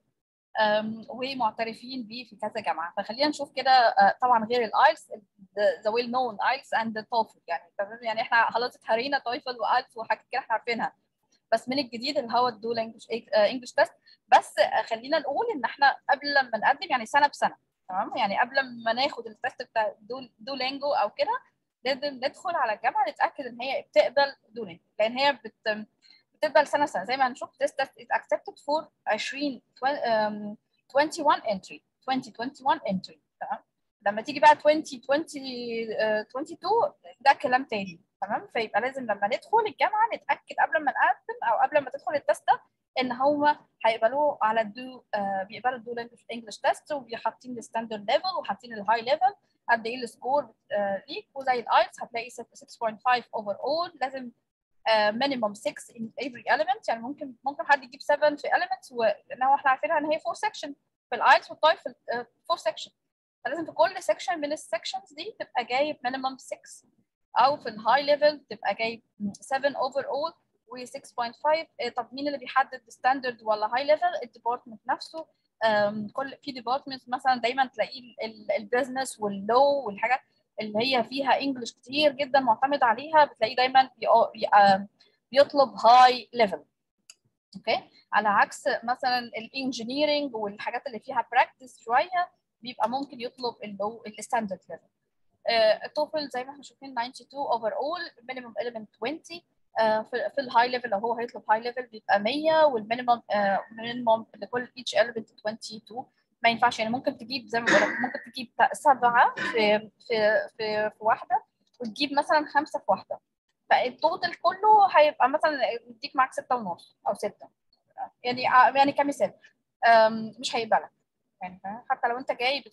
آم، ومعترفين بيه في كذا جامعه فخلينا نشوف كده آه، طبعا غير الايلتس ذا ويل نون ايلتس اند توفل يعني تمام يعني احنا خلاص اتهرينا تويفل وايلتس وحاجات كده احنا عارفينها بس من الجديد اللي هو الدول انجلش تيست بس آه، خلينا نقول ان احنا قبل ما نقدم يعني سنه بسنه تمام يعني قبل ما ناخد التست بتاع دول دولينجو او كده لازم ندخل على الجامعه نتاكد ان هي بتقبل دولينجو لان هي بت بتقبل سنه سنه زي ما هنشوف this test is accepted for 20 um, 21 entry 2021 entry تمام لما تيجي بقى 2020 آه، 22 ده كلام تاني تمام فيبقى لازم لما ندخل الجامعه نتاكد قبل ما نقدم او قبل ما تدخل التست ده ان هم هيقبلوه على الدو آه بيقبلوا الدو انجلش تيست وحاطين الستاندرد ليفل وحاطين الهاي ليفل قد ايه السكور آه ليك وزي الايلتس هتلاقي 6.5 اوفر اول لازم مينيمم 6 in every element يعني ممكن ممكن حد يجيب 7 في element ولان هو احنا عارفينها ان هي 4 section في الايلتس والتويفل 4 section فلازم في كل section من السكشنز دي تبقى جايب minimum 6 او في الهاي ليفل تبقى جايب 7 اوفر اول و 6.5 طب مين اللي بيحدد ستاندرد ولا هاي ليفل الديبارتمنت نفسه أم، كل في ديبارتمنت مثلا دايما تلاقيه البيزنس واللو والحاجات اللي هي فيها انجلش كتير جدا معتمد عليها بتلاقيه دايما بي- بي- آم، بيطلب هاي ليفل اوكي على عكس مثلا الانجينيرنج والحاجات اللي فيها براكتس شويه بيبقى ممكن يطلب اللو الستاندرد ليفل التوفل زي ما احنا شايفين 92 اوفر اول مينيمم element 20 آه، في في الهاي ليفل لو هو هيطلب هاي ليفل بيبقى 100 والمينيمم مينيمم لكل each element 22 ما ينفعش يعني ممكن تجيب زي ما بقول لك ممكن تجيب سبعه في في في, في واحده وتجيب مثلا خمسه في واحده فالتوتال كله هيبقى مثلا يديك معاك ستة ونص او ستة يعني يعني كمثال أم، مش هيقبلك يعني فاهم؟ حتى لو انت جايب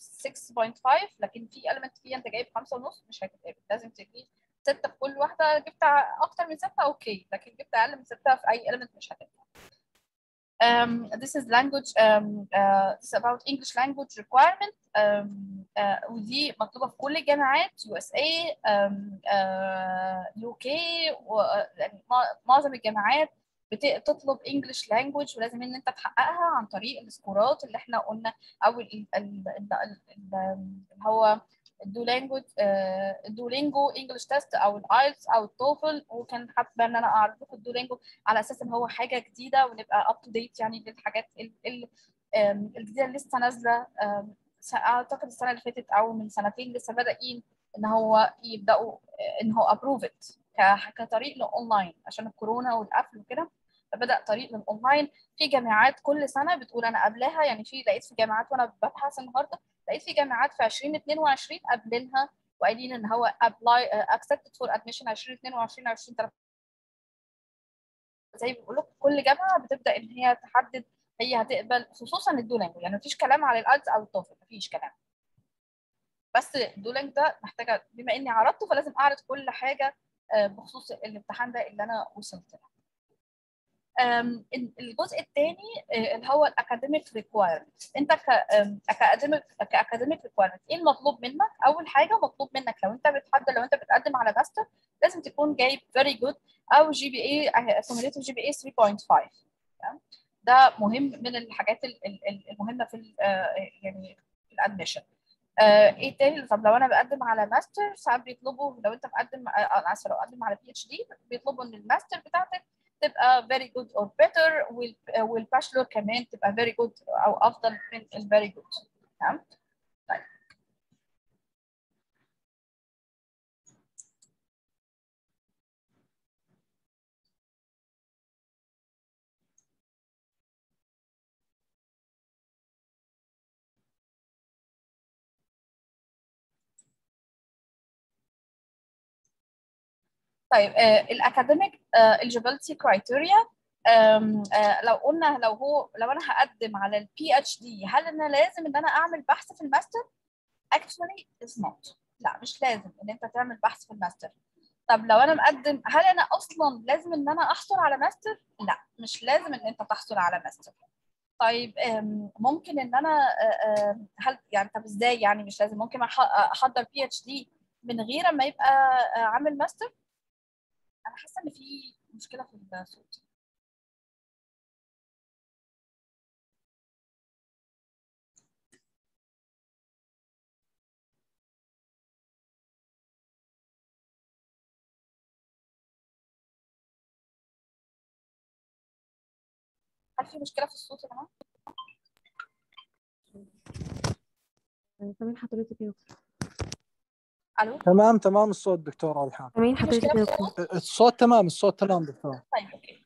6.5 لكن في element فيها انت جايب خمسة ونص مش هتتقبل لازم تجيب ستة في كل واحدة جبت أكتر من ستة أوكي لكن جبت أقل من ستة في أي element مش هتنفع. Um, this is language um, uh, this is about English language requirement um, uh, ودي مطلوبة في كل الجامعات USA um, uh, UK و, يعني مع- معظم الجامعات بتطلب انجلش لانجوج ولازم ان انت تحققها عن طريق السكورات اللي احنا قلنا او ال- ال- ال- ال- اللي هو الدولينجو الدولينجو انجلش تيست او الايلتس او التوفل وكان حابه ان انا اعرض لكم الدولينجو على اساس ان هو حاجه جديده ونبقى اب تو ديت يعني للحاجات ال- ال- آم، الجديده اللي لسه نازله آم، س- اعتقد السنه اللي فاتت او من سنتين لسه بادئين ان هو يبداوا آه، ان هو ابروفت كطريق لاونلاين عشان الكورونا والقفل وكده فبدا طريق للاونلاين في جامعات كل سنه بتقول انا قبلها يعني في لقيت في جامعات وانا ببحث النهارده لقيت في جامعات في 2022 قابلينها وقايلين ان هو ابلاي اكسبتد فور ادميشن 2022 2023 زي ما بيقولوا كل جامعه بتبدا ان هي تحدد هي هتقبل خصوصا الدولينجو يعني مفيش كلام على الايلتس او التوفل مفيش كلام بس الدولينج ده محتاجه بما اني عرضته فلازم اعرض كل حاجه آه، بخصوص الامتحان ده اللي انا وصلت له أم، الجزء الثاني اللي هو الاكاديميك ريكوايرمنت انت كاكاديميك كاكاديميك ريكوايرمنت ايه المطلوب منك اول حاجه مطلوب منك لو انت بتحضر لو انت بتقدم على ماستر لازم تكون جايب فيري جود او جي بي اي كوميوليتيف جي بي اي 3.5 تمام؟ ده مهم من الحاجات ال- ال- المهمه في ال- آه، يعني في الادميشن آه، ايه تاني طب لو انا بقدم على ماستر ساعات بيطلبوا لو انت مقدم آه، انا اسفه لو بقدم على بي اتش دي بيطلبوا ان الماستر بتاعتك تبقى very good or better وال- آه، والباشلور كمان تبقى very good او افضل من ال very good تمام طيب طيب الاكاديميك eligibility criteria آم، آه، لو قلنا لو هو لو انا هقدم على البي اتش دي هل انا لازم ان انا اعمل بحث في الماستر؟ actually is not لا مش لازم ان انت تعمل بحث في الماستر طب لو انا مقدم هل انا اصلا لازم ان انا احصل على ماستر؟ لا مش لازم ان انت تحصل على ماستر طيب آم، ممكن ان انا آه، آم، هل يعني طب ازاي يعني مش لازم ممكن أح- احضر بي اتش دي من غير ما يبقى آه، عامل ماستر؟ انا حاسه ان في مشكله في الصوت هل في مشكله في الصوت يا جماعه؟ سامعين حضرتك يا دكتور الو تمام تمام الصوت دكتور الحام سامعين في حضرتك مشكله يا في دكتور الصوت؟ الصوت تمام الصوت تمام دكتور طيب اوكي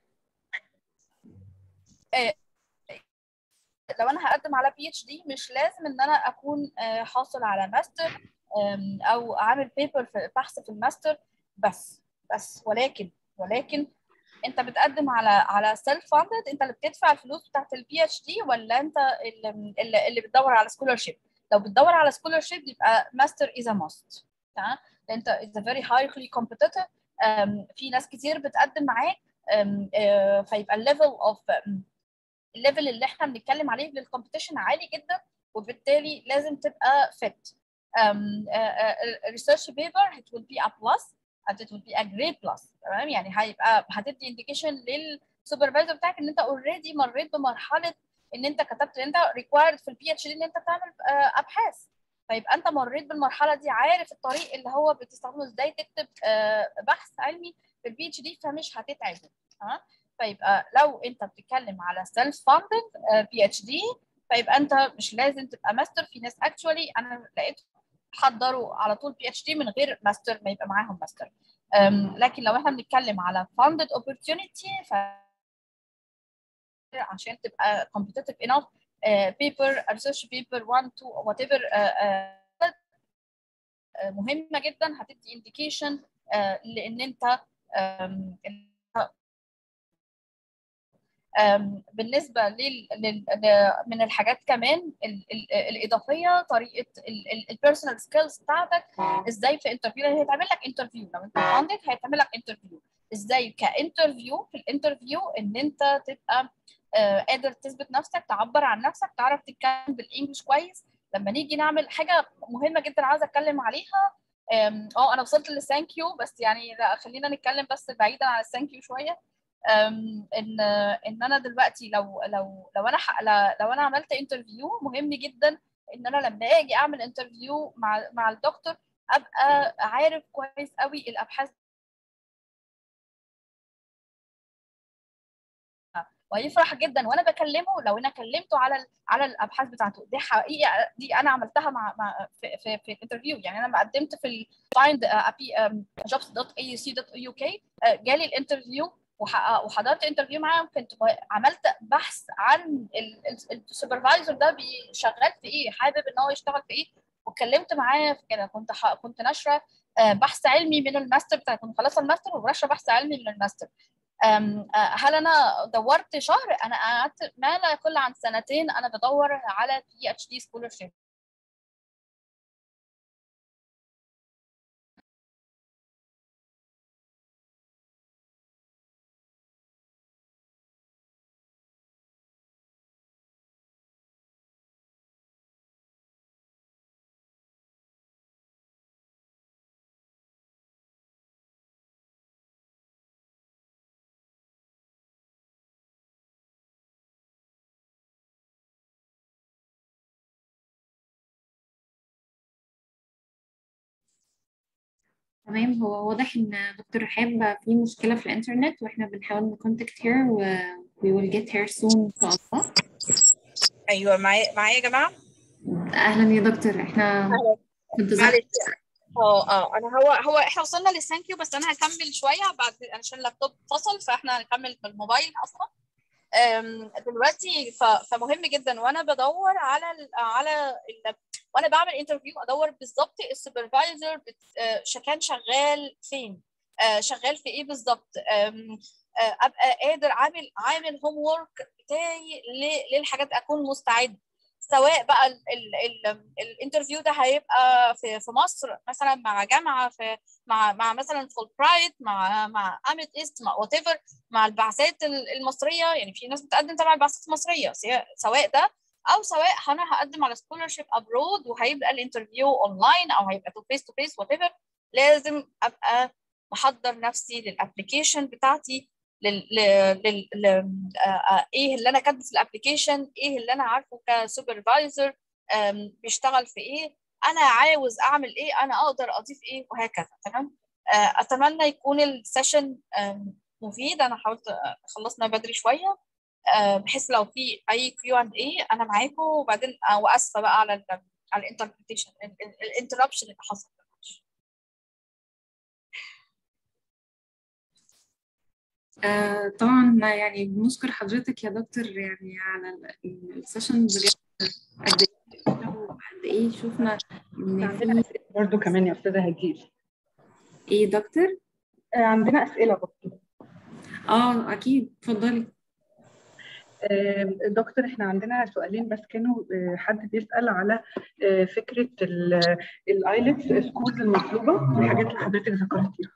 آه، لو انا هقدم على بي اتش دي مش لازم ان انا اكون آه، حاصل على ماستر آم، او عامل بيبر في بحث في الماستر بس بس ولكن ولكن انت بتقدم على على سيلف فاندد انت اللي بتدفع الفلوس بتاعت البي اتش دي ولا انت اللي, اللي, اللي بتدور على سكولرشيب لو بتدور على سكولرشيب يبقى ماستر از ماست تمام انت از فيري هايلي كومبيتيتيف في ناس كتير بتقدم معاك آم، آه، فيبقى الليفل اوف الليفل اللي احنا بنتكلم عليه للكومبيتيشن عالي جدا وبالتالي لازم تبقى fit um, uh, uh, research paper it will be a plus and it will be a great plus تمام يعني هيبقى هتدي indication للسوبرفايزر بتاعك ان انت اوريدي مريت بمرحله ان انت كتبت ان انت required في البي اتش دي ان انت تعمل uh, ابحاث فيبقى انت مريت بالمرحله دي عارف الطريق اللي هو بتستخدمه ازاي تكتب uh, بحث علمي في البي اتش دي فمش هتتعبه تمام فيبقى لو انت بتتكلم على سيلف فاندد بي اتش دي فيبقى انت مش لازم تبقى ماستر في ناس اكشولي انا لقيت حضروا على طول بي اتش دي من غير ماستر ما يبقى معاهم ماستر أم، لكن لو احنا بنتكلم على funded opportunity ف عشان تبقى competitive enough uh, paper research paper 1 2 whatever uh, uh, uh, مهمه جدا هتدي indication uh, لان انت um, أم، بالنسبه لل... لل... ل- من الحاجات كمان ال... ال... الاضافيه طريقه البيرسونال سكيلز بتاعتك ازاي في انترفيو هيتعمل لك انترفيو لو انت عندك هيتعمل لك انترفيو ازاي كانترفيو في الانترفيو ان انت تبقى آه، قادر تثبت نفسك تعبر عن نفسك تعرف تتكلم بالانجلش كويس لما نيجي نعمل حاجه مهمه جدا عايزه اتكلم عليها أم، اه انا وصلت للثانك يو بس يعني لا خلينا نتكلم بس بعيدا عن الثانك يو شويه أم، ان ان انا دلوقتي لو لو لو انا ح- ل- لو انا عملت انترفيو مهم جدا ان انا لما اجي اعمل انترفيو مع مع الدكتور ابقى عارف كويس قوي الابحاث وهيفرح جدا وانا بكلمه لو انا كلمته على ال- على الابحاث بتاعته دي حقيقه دي انا عملتها مع, مع في في, في الانترفيو يعني انا لما قدمت في ال find jobs.aec.uk جالي الانترفيو وح- وحضرت انترفيو معاهم كنت ب- عملت بحث عن السوبرفايزر ده بي- شغال في ايه حابب ان هو يشتغل في ايه واتكلمت معاه في كده كنت ح- كنت ناشره آه، بحث علمي من الماستر بتاعي كنت خلصت الماستر وناشره بحث علمي من الماستر أم، آه، هل انا دورت شهر انا قعدت ما لا يقل عن سنتين انا بدور على بي اتش دي سكولرشيب تمام هو واضح ان دكتور رحاب في مشكلة في الانترنت واحنا بنحاول نكونتاكت هير و we will get her soon ان شاء الله ايوه معايا معايا يا جماعه اهلا يا دكتور احنا في انتظار معلش اه اه انا هو هو احنا وصلنا للثانك يو بس انا هكمل شويه بعد عشان اللابتوب فصل فاحنا هنكمل بالموبايل اصلا أم، دلوقتي ف- فمهم جدا وانا بدور على ال على ال وانا بعمل انترفيو ادور بالظبط السوبرفايزر كان شغال فين آه، شغال في ايه بالظبط أم، آه، ابقى قادر عامل عامل هوم وورك بتاعي ل- للحاجات اكون مستعد سواء بقى ال- ال- ال- الانترفيو ده هيبقى في في مصر مثلا مع جامعه في مع مع مثلا فول برايت مع مع امت ايست مع وات ايفر مع البعثات ال- المصريه يعني في ناس بتقدم تبع البعثات المصريه سواء- سواء ده او سواء انا هقدم على سكولرشيب ابرود وهيبقى الانترفيو اونلاين او هيبقى تو فيس تو فيس وات ايفر لازم ابقى محضر نفسي للابلكيشن بتاعتي لل... لل... لل... ل... آه، آه، ايه اللي انا كاتبه في الابلكيشن ايه اللي انا عارفه كسوبرفايزر بيشتغل في ايه انا عاوز اعمل ايه انا اقدر اضيف ايه وهكذا تمام آه، اتمنى يكون السيشن آم، مفيد انا حاولت آه، خلصنا بدري شويه آه، بحيث لو في اي كيو اند اي انا معاكم وبعدين آه، واسفه بقى على ال على الانتربريتيشن الانتربشن اللي حصل آه طبعا يعني بنشكر حضرتك يا دكتور يعني على ال- السيشن بجد قد ايه قد ايه شفنا ان عندنا في أسئلة برضو كمان يا أستاذة هجيل ايه دكتور آه، عندنا أسئلة برضو اه اكيد اتفضلي آه، دكتور احنا عندنا سؤالين بس كانوا آه، حد بيسأل على آه، فكرة الايلتس سكولز المطلوبة الحاجات اللي حضرتك ذكرتيها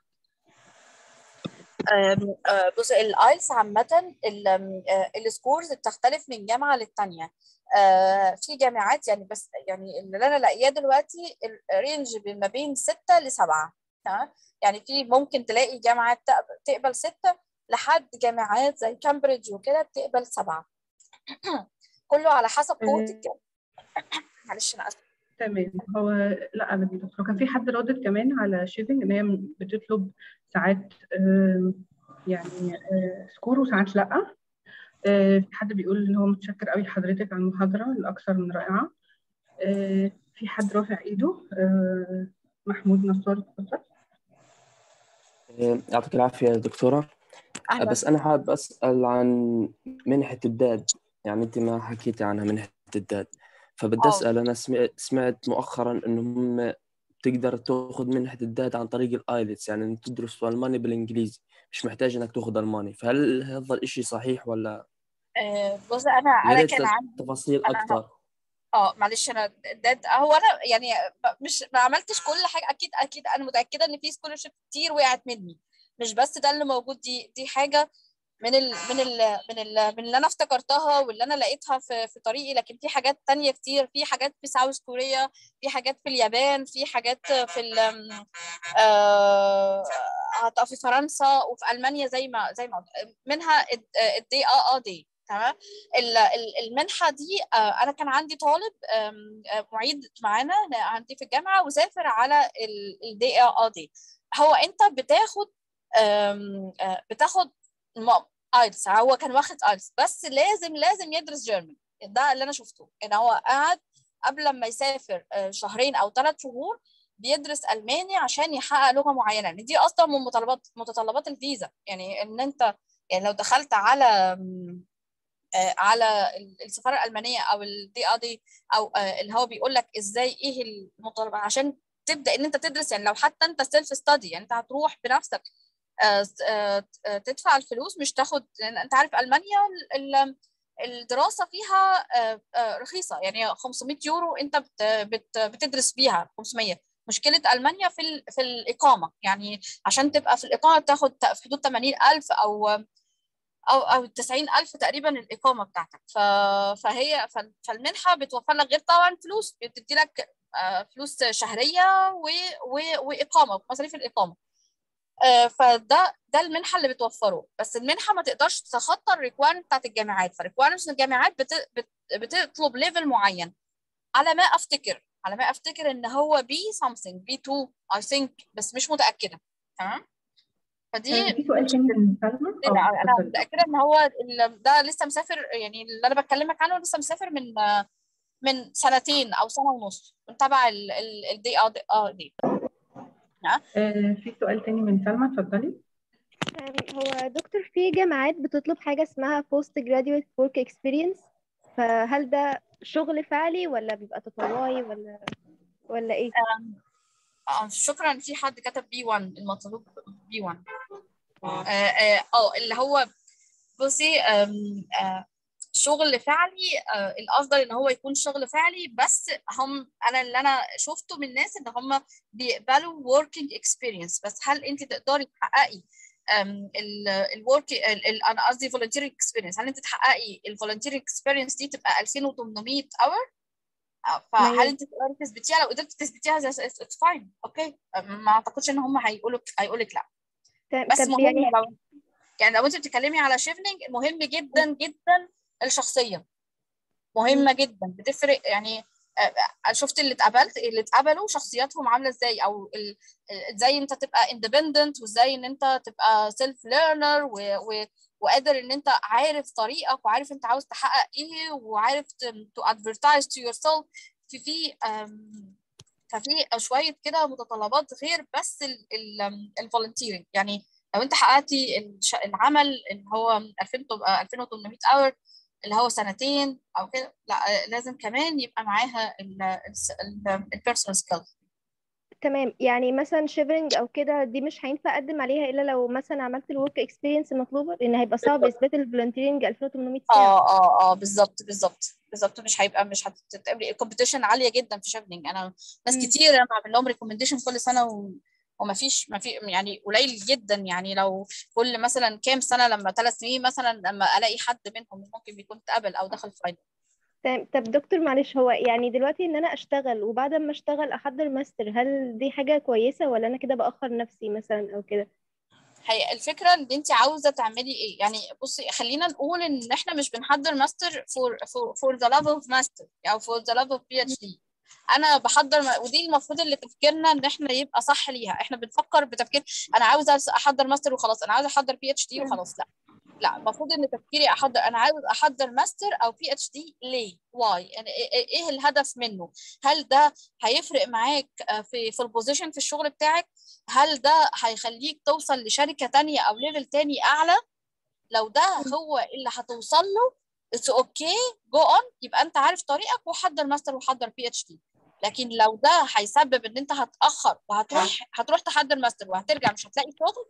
أم، آه، بص الايلتس عامة ال- أم، آه، السكورز بتختلف من جامعة للتانية آه، في جامعات يعني بس يعني اللي انا لاقياه دلوقتي الرينج ما بين ستة لسبعة تمام يعني في ممكن تلاقي جامعات تقبل- تقبل ستة لحد جامعات زي كامبريدج وكده بتقبل سبعة كله على حسب قوة آه. الجامعة معلش انا اسفة تمام هو لا أنا دكتور كان في حد ردد كمان على شيفنج إن هي بتطلب ساعات آه، يعني آه، سكور وساعات لأ آه، في حد بيقول إن هو متشكر قوي لحضرتك على المحاضرة الأكثر من رائعة آه، في حد رافع إيده آه، محمود نصار اتفضل يعطيك العافية يا دكتورة اهلا بس أنا حابب أسأل عن منحة الداد يعني أنت ما حكيتي عنها منحة الداد فبدي اه أسأل أنا سمعت سمعت مؤخرا إنه هم تقدر تاخذ منحة الداد عن طريق الآيلتس يعني إنك تدرس ألماني بالإنجليزي مش محتاج إنك تاخذ ألماني فهل هذا الإشي صحيح ولا آه، بص انا يا انا ريت كان عندي تفاصيل انا أكثر اه معلش انا ده ده- هو انا يعني ب- مش ما عملتش كل حاجه اكيد اكيد انا متاكده ان في سكولرشيب كتير وقعت مني مش بس ده اللي موجود دي دي حاجه من ال من ال من ال من اللي انا افتكرتها واللي انا لقيتها في في طريقي لكن في حاجات تانية كتير في حاجات في ساوث كوريا في حاجات في اليابان في حاجات في ال آه آه، في فرنسا وفي المانيا زي ما زي ما قلت. منها الدي اه اه دي تمام ال- ال- المنحه دي آه، انا كان عندي طالب آم، آه، معيد معانا عندي في الجامعه وسافر على الدي اه اه دي هو انت بتاخد آم، آه، بتاخد ايلتس هو كان واخد ايلتس بس لازم لازم يدرس جيرمان ده اللي انا شفته ان هو قعد قبل ما يسافر آه، شهرين او ثلاث شهور بيدرس الماني عشان يحقق لغه معينه يعني دي اصلا من متطلبات متطلبات الفيزا يعني ان انت يعني لو دخلت على آم، آه، على ال- السفاره الالمانيه او الدي ار دي او آه، اللي هو بيقول لك ازاي ايه المتطلبات عشان تبدا ان انت تدرس يعني لو حتى انت سيلف ستادي يعني انت هتروح بنفسك آه، آه، آه، تدفع الفلوس مش تاخد لان انت عارف المانيا ال- ال- الدراسه فيها آه، آه، رخيصه يعني 500 يورو انت بت- بت- بتدرس بيها 500 مشكله المانيا في ال- في الاقامه يعني عشان تبقى في الاقامه بتاخد في حدود 80000 او او او 90000 تقريبا الاقامه بتاعتك ف... فهي ف... فالمنحه بتوفر لك غير طبعا فلوس بتدي لك آه، فلوس شهريه و... و... واقامه مصاريف الاقامه آه، فده ده المنحه اللي بتوفره بس المنحه ما تقدرش تتخطى الريكويرمنت بتاعت الجامعات فالريكويرمنت الجامعات بت... بت... بتطلب ليفل معين على ما افتكر على ما افتكر ان هو بي something بي 2 I think بس مش متاكده تمام فدي في سؤال تاني من سلمى لا اه انا اتفضلي. متاكده ان هو ال- ده لسه مسافر يعني اللي انا بكلمك عنه لسه مسافر من من سنتين او سنه ونص من تبع الدي ار اه دي آه، في سؤال تاني من سلمى اتفضلي أم، هو دكتور في جامعات بتطلب حاجة اسمها post graduate work experience فهل ده شغل فعلي ولا بيبقى تطوعي ولا ولا ايه؟ اه شكرا في حد كتب بي 1 المطلوب بي 1 اه اه آه، اللي هو بصي آم، آه، شغل فعلي آه، الافضل ان هو يكون شغل فعلي بس هم انا اللي انا شفته من الناس ان هم بيقبلوا working experience بس هل انت تقدري تحققي الورك انا قصدي volunteering experience هل انت تحققي الvolunteering experience دي تبقى 2800 اور فهل أيوة. انت تقدري تثبتيها لو قدرتي تثبتيها اتس فاين اوكي ما اعتقدش ان هم هيقولوا هيقولوا لك لا تمام. بس طب مهم يعني لو يعني لو انت بتتكلمي على شيفنينج مهم جدا جدا الشخصيه مهمه جدا بتفرق يعني آه، آه، شفت اللي اتقبلت اللي اتقبلوا شخصياتهم عامله ازاي او ال- ال- ازاي انت تبقى اندبندنت وازاي ان انت تبقى سيلف ليرنر وقادر ان انت عارف طريقك وعارف انت عاوز تحقق ايه وعارف تو ادفرتايز تو يور سيلف في في آم، ففي شويه كده متطلبات غير بس الفولنتيرنج يعني لو انت حققتي الش- العمل اللي هو 2000 تبقى 2800 اور اللي هو سنتين او كده لا آه، لازم كمان يبقى معاها البيرسونال سكيلز تمام يعني مثلا شيفرنج او كده دي مش هينفع اقدم عليها الا لو مثلا عملت الورك اكسبيرينس المطلوبه لان هيبقى صعب اثبات الفولنتيرنج 2800 ساعه اه اه اه بالظبط بالظبط بالظبط مش هيبقى مش هتتقبلي الكومبيتيشن عاليه جدا في شيفنينج انا ناس مم. كتير انا بعمل لهم ريكومنديشن كل سنه و... وما فيش ما في يعني قليل جدا يعني لو كل مثلا كام سنه لما ثلاث سنين مثلا لما الاقي حد منهم ممكن بيكون اتقبل او دخل فاينل تمام طب دكتور معلش هو يعني دلوقتي ان انا اشتغل وبعد ما اشتغل احضر ماستر هل دي حاجه كويسه ولا انا كده باخر نفسي مثلا او كده هي الفكره ان انت عاوزه تعملي ايه يعني بصي خلينا نقول ان احنا مش بنحضر ماستر فور فور ذا لاف اوف ماستر او فور ذا لاف اوف بي اتش دي انا بحضر م- ودي المفروض اللي تفكيرنا ان احنا يبقى صح ليها احنا بنفكر بتفكير انا عاوزه أس- احضر ماستر وخلاص انا عاوزه احضر بي اتش دي وخلاص لا لا المفروض ان تفكيري احضر انا عاوز احضر ماستر او بي اتش دي ليه واي يعني إيه- إيه ايه الهدف منه هل ده هيفرق معاك آه، في في البوزيشن في الشغل بتاعك هل ده هيخليك توصل لشركه تانية او ليفل تاني اعلى لو ده هو اللي هتوصل له اتس اوكي جو اون يبقى انت عارف طريقك وحضر ماستر وحضر بي اتش دي لكن لو ده هيسبب ان انت هتاخر وهتروح هتروح تحضر ماستر وهترجع مش هتلاقي شغل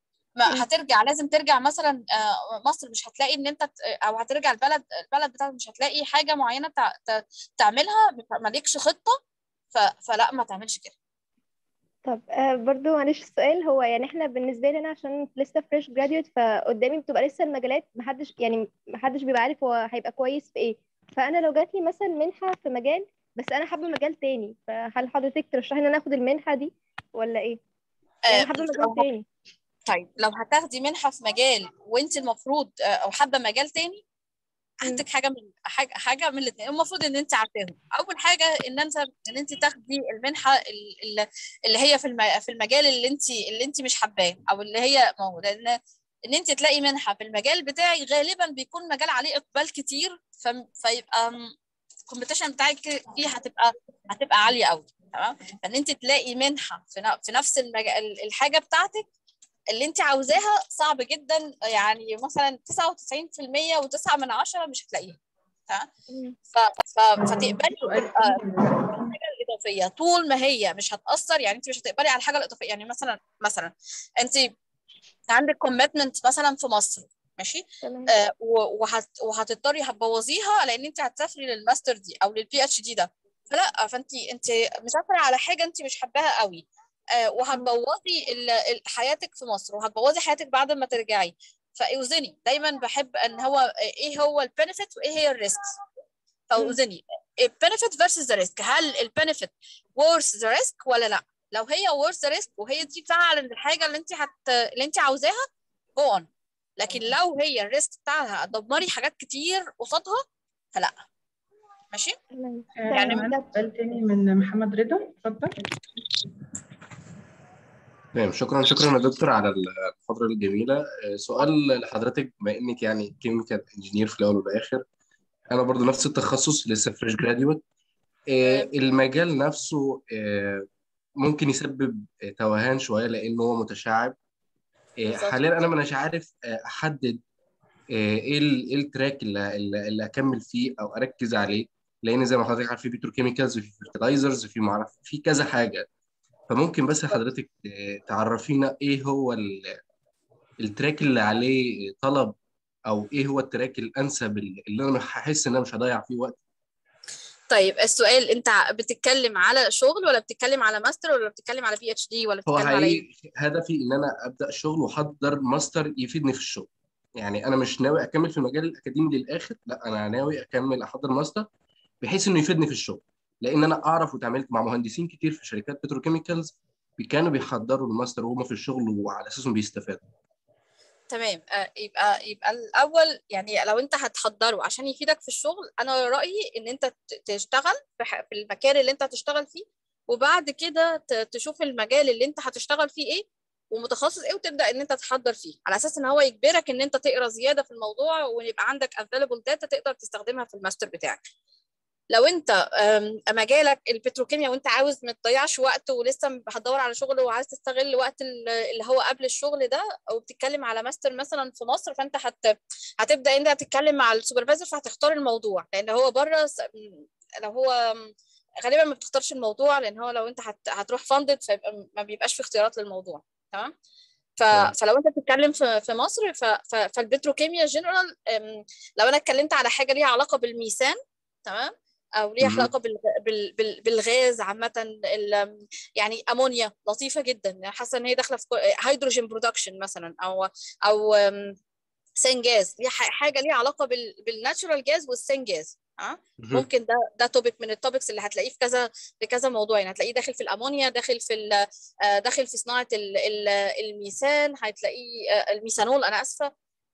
ما هترجع لازم ترجع مثلا آه، مصر مش هتلاقي ان انت ت- او هترجع البلد البلد بتاعك مش هتلاقي حاجه معينه تع- ت- تعملها مالكش خطه ف- فلا ما تعملش كده طب آه، برضو معلش السؤال هو يعني احنا بالنسبة لنا عشان لسه فريش جراديوت فقدامي بتبقى لسه المجالات محدش يعني محدش بيبقى عارف هو هيبقى كويس في ايه فانا لو جات لي مثلا منحة في مجال بس انا حابة مجال تاني فهل حضرتك ترشحي ان انا اخد المنحة دي ولا ايه؟ يعني آه، انا حابة مجال لو تاني طيب لو هتاخدي منحة في مجال وانت المفروض آه، او حابة مجال تاني مم. عندك حاجة من حاجة حاجة من الاثنين المفروض ان انت عارفاهم اول حاجة ان انت ان انت تاخدي المنحة ال- ال- اللي هي في الم- في المجال اللي انت اللي انت مش حباه او اللي هي موجودة لان ان انت تلاقي منحة في المجال بتاعي غالبا بيكون مجال عليه اقبال كتير ف- فيبقى الكومبيتيشن بتاعك فيه هتبقى هتبقى عالية قوي تمام فان انت تلاقي منحة في ن- في نفس المجال الحاجة بتاعتك اللي انت عاوزاها صعب جدا يعني مثلا 99% و9 من عشرة مش هتلاقيها تمام مم. ف... ف... فتقبلي سؤال تبقى تاني. الحاجه الاضافيه طول ما هي مش هتاثر يعني انت مش هتقبلي على الحاجه الاضافيه يعني مثلا مثلا انت عندك كوميتمنت مثلا في مصر ماشي تمام آه و- وهت... وهتضطري هتبوظيها لان انت هتسافري للماستر دي او للبي اتش دي ده فلا فانت انت مسافره على حاجه انت مش حباها قوي آه وهتبوظي ال- ال- حياتك في مصر وهتبوظي حياتك بعد ما ترجعي فاوزني دايما بحب ان هو ايه هو البنفيت وايه هي الريسك فاوزني البنفيت فيرسز ذا ريسك هل البنفيت worth ذا ريسك ولا لا لو هي worth ذا ريسك وهي دي فعلا الحاجه اللي انت هت اللي انت عاوزاها جو اون لكن لو هي الريسك بتاعها هتدمري حاجات كتير قصادها فلا ماشي تمام آه، يعني تمام معانا سؤال تاني من محمد رضا اتفضل تمام شكرا شكرا يا دكتور على المحاضرة الجميلة آه، سؤال لحضرتك بما انك يعني كيميكال انجينير في الاول والاخر انا برضو نفس التخصص لسه فريش جراديويت المجال نفسه آه، ممكن يسبب آه، توهان شوية لانه هو متشعب آه، بالظبط. حاليا انا مش عارف آه، احدد آه، ايه ال- ايه التراك اللي, اللي اللي اكمل فيه او اركز عليه لان زي ما حضرتك عارف في بتروكيميكالز في فيرتلايزرز في معرف في كذا حاجه فممكن بس حضرتك آه، تعرفينا ايه هو ال- التراك اللي عليه طلب او ايه هو التراك الانسب اللي انا هحس ان انا مش هضيع فيه وقت طيب السؤال انت بتتكلم على شغل ولا بتتكلم على ماستر ولا بتتكلم على بي اتش دي ولا هو بتتكلم على ايه حقيقي هدفي ان انا ابدا شغل واحضر ماستر يفيدني في الشغل يعني انا مش ناوي اكمل في المجال الاكاديمي للاخر لا انا ناوي اكمل احضر ماستر بحيث انه يفيدني في الشغل لان انا اعرف وتعاملت مع مهندسين كتير في شركات بتروكيميكالز كانوا بيحضروا الماستر وهم في الشغل وعلى اساسهم بيستفادوا تمام آه، يبقى يبقى الاول يعني لو انت هتحضره عشان يفيدك في الشغل انا رايي ان انت ت- تشتغل في ح- في المكان اللي انت هتشتغل فيه وبعد كده ت- تشوف المجال اللي انت هتشتغل فيه ايه ومتخصص ايه وتبدا ان انت تحضر فيه على اساس ان هو يجبرك ان انت تقرا زياده في الموضوع ويبقى عندك available داتا تقدر تستخدمها في الماستر بتاعك لو انت أم، مجالك البتروكيميا وانت عاوز ما تضيعش وقت ولسه هتدور على شغل وعايز تستغل وقت ال- اللي هو قبل الشغل ده او بتتكلم على ماستر مثلا في مصر فانت هت هتبدا انت تتكلم مع السوبرفايزر فهتختار الموضوع لان هو بره س- لو هو غالبا ما بتختارش الموضوع لان هو لو انت هت... هتروح فاندد فيبقى ما بيبقاش في اختيارات للموضوع تمام ف... تمام. فلو انت بتتكلم في في مصر ف... ف... فالبتروكيميا جنرال لو انا اتكلمت على حاجه ليها علاقه بالميثان تمام او ليها مهم. علاقه بال... بال... بال... بالغاز عامه ال... يعني امونيا لطيفه جدا يعني حاسه ان هي داخله في هيدروجين برودكشن مثلا او او أم، سين جاز ليها ح- حاجه ليها علاقه بال... بالناتشورال جاز والسين جاز اه مهم. ممكن ده ده توبيك من التوبكس اللي هتلاقيه في كذا في كذا موضوع يعني هتلاقيه داخل في الامونيا داخل في ال- آه، داخل في صناعه ال- ال- الميثان هتلاقيه آه، الميثانول انا اسفه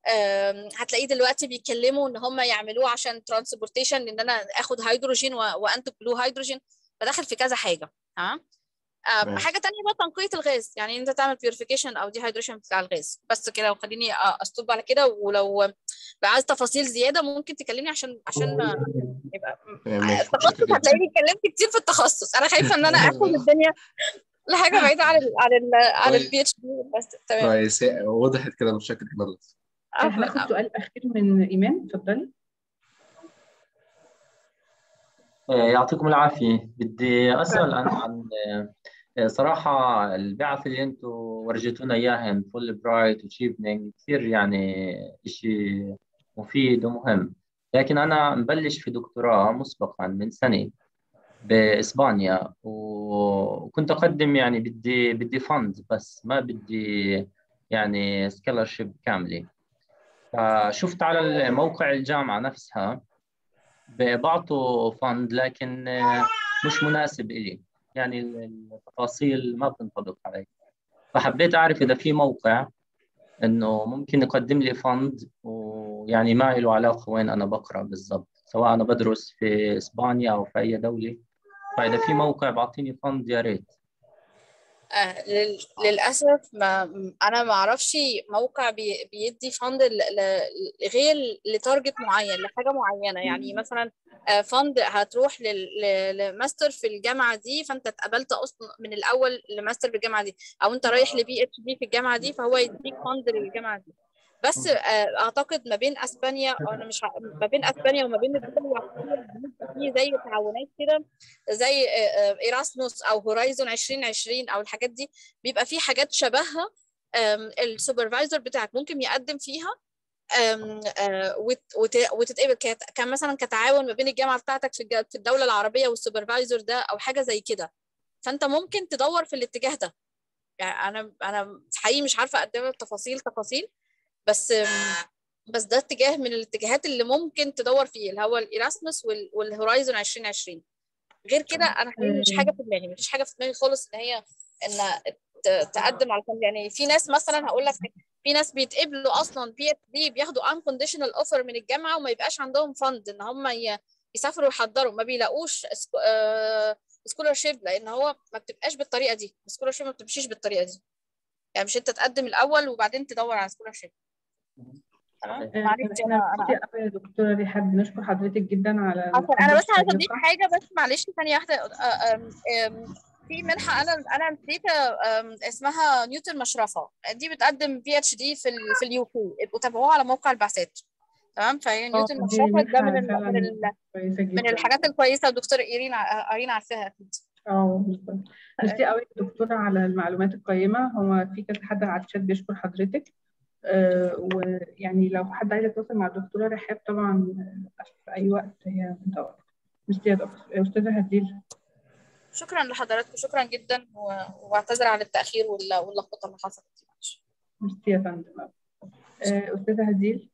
آم، هتلاقيه دلوقتي بيتكلموا ان هم يعملوه عشان ترانسبورتيشن ان انا اخد هيدروجين و- وانتج بلو هيدروجين فداخل في كذا حاجه تمام آه، تمام. حاجه تانية بقى تنقيه الغاز يعني انت تعمل بيوريفيكيشن او دي هيدريشن بتاع الغاز بس كده وخليني آه، استوب على كده ولو بقى عايز تفاصيل زياده ممكن تكلمني عشان عشان آه، يبقى تمام، ماشي. التخصص شكرا جدا. هتلاقيني اتكلمت كتير في التخصص انا خايفه ان انا اخد الدنيا لحاجه بعيده عن ال عن ال عن طيب. البي اتش دي بس تمام كويس وضحت كده بشكل كبير آه، هناخد آه. سؤال اخير من ايمان اتفضلي آه، يعطيكم العافية بدي أسأل عن عن آه، صراحة البعث اللي أنتم ورجيتونا إياهم فول برايت وتشيفنينج كثير يعني إشي مفيد ومهم لكن أنا مبلش في دكتوراه مسبقا من سنة باسبانيا وكنت اقدم يعني بدي بدي فند بس ما بدي يعني سكولرشيب كامله فشفت على موقع الجامعه نفسها بعطوا فند لكن مش مناسب إلي يعني التفاصيل ما بتنطبق علي فحبيت اعرف اذا في موقع انه ممكن يقدم لي فند ويعني ما له علاقه وين انا بقرا بالضبط سواء انا بدرس في اسبانيا او في اي دوله فاذا في موقع بعطيني فند يا ريت آه لل- للاسف ما انا ما اعرفش موقع بي- بيدي فند ل- ل- غير لتارجت معين لحاجه معينه يعني مثلا آه، فند هتروح لل- ل- لماستر في الجامعه دي فانت اتقبلت اصلا من الاول لماستر في الجامعه دي او انت رايح لبي اتش دي في الجامعه دي فهو يديك فند للجامعه دي بس آه، اعتقد ما بين اسبانيا أو انا مش ع- ما بين اسبانيا وما بين الدول العربيه بيبقى في زي تعاونات كده زي ايراسموس او هورايزون 2020 او الحاجات دي بيبقى في حاجات شبهها السوبرفايزر بتاعك ممكن يقدم فيها أم، آه، وت- وت- وتتقبل كت- كان مثلا كتعاون ما بين الجامعه بتاعتك في الج- في الدوله العربيه والسوبرفايزر ده او حاجه زي كده فانت ممكن تدور في الاتجاه ده يعني انا انا حقيقي مش عارفه اقدم لك تفاصيل تفاصيل بس أم، بس ده اتجاه من الاتجاهات اللي ممكن تدور فيه اللي هو الايراسموس وال- والهورايزون 2020 غير كده انا حقيقي مش حاجه في دماغي مفيش حاجه في دماغي خالص ان هي ان ت- تقدم على فند يعني في ناس مثلا هقول لك في ناس بيتقبلوا اصلا بي اتش دي بياخدوا unconditional اوفر من الجامعه وما يبقاش عندهم فند ان هم ي- يسافروا يحضروا ما بيلاقوش سكولرشيب لان هو ما بتبقاش بالطريقه دي السكولرشيب ما بتمشيش بالطريقه دي يعني مش انت تقدم الاول وبعدين تدور على سكولرشيب تمام آه، معلش احنا انا انا كتير قوي يا دكتورة رحاب بنشكر حضرتك جدا على عشان انا بس عايزه المحاضرة اضيف الشيقة. حاجه بس معلش ثانيه واحده آه، آم، آم، في منحه انا انا نسيت آم، اسمها نيوتن مشرفه دي بتقدم بي اتش دي في ال في اليو كي ابقوا تابعوها على موقع البعثات تمام فهي اه نيوتن دي مشرفه ده من منحة ال من فعلا ال كويسة من جدا الحاجات الكويسه الدكتوره ايرين ع- ايرين عارفاها اكيد اه بالظبط ميرسي قوي يا دكتورة على المعلومات القيمة هو في كذا حد على الشات بيشكر حضرتك آه ويعني لو حد عايز يتواصل مع الدكتورة رحاب طبعا آه، في أي وقت هي متواجدة ميرسي يا دكتور آه، أستاذة هديل شكرا لحضراتكم شكرا جدا و- واعتذر عن التاخير وال- واللخبطه اللي حصلت دي معلش. ميرسي يا فندم آه، أستاذة هديل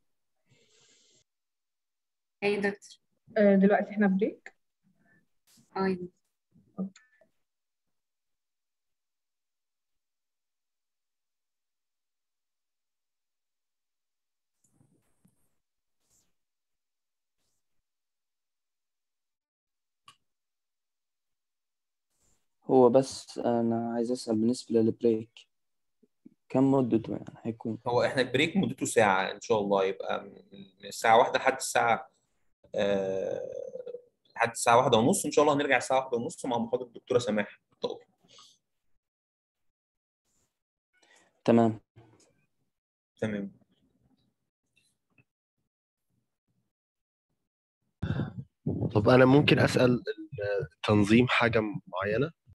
اي دكتور آه، دلوقتي احنا بريك اه يا دكتور. هو بس أنا عايز أسأل بالنسبة للبريك كم مدته يعني هيكون هو احنا البريك مدته ساعة إن شاء الله يبقى من الساعة واحدة لحد الساعة آه، لحد الساعة واحدة ونص إن شاء الله هنرجع الساعة واحدة ونص مع محاضرة الدكتورة سماح طب تمام تمام طب أنا ممكن أسأل التنظيم حاجة معينة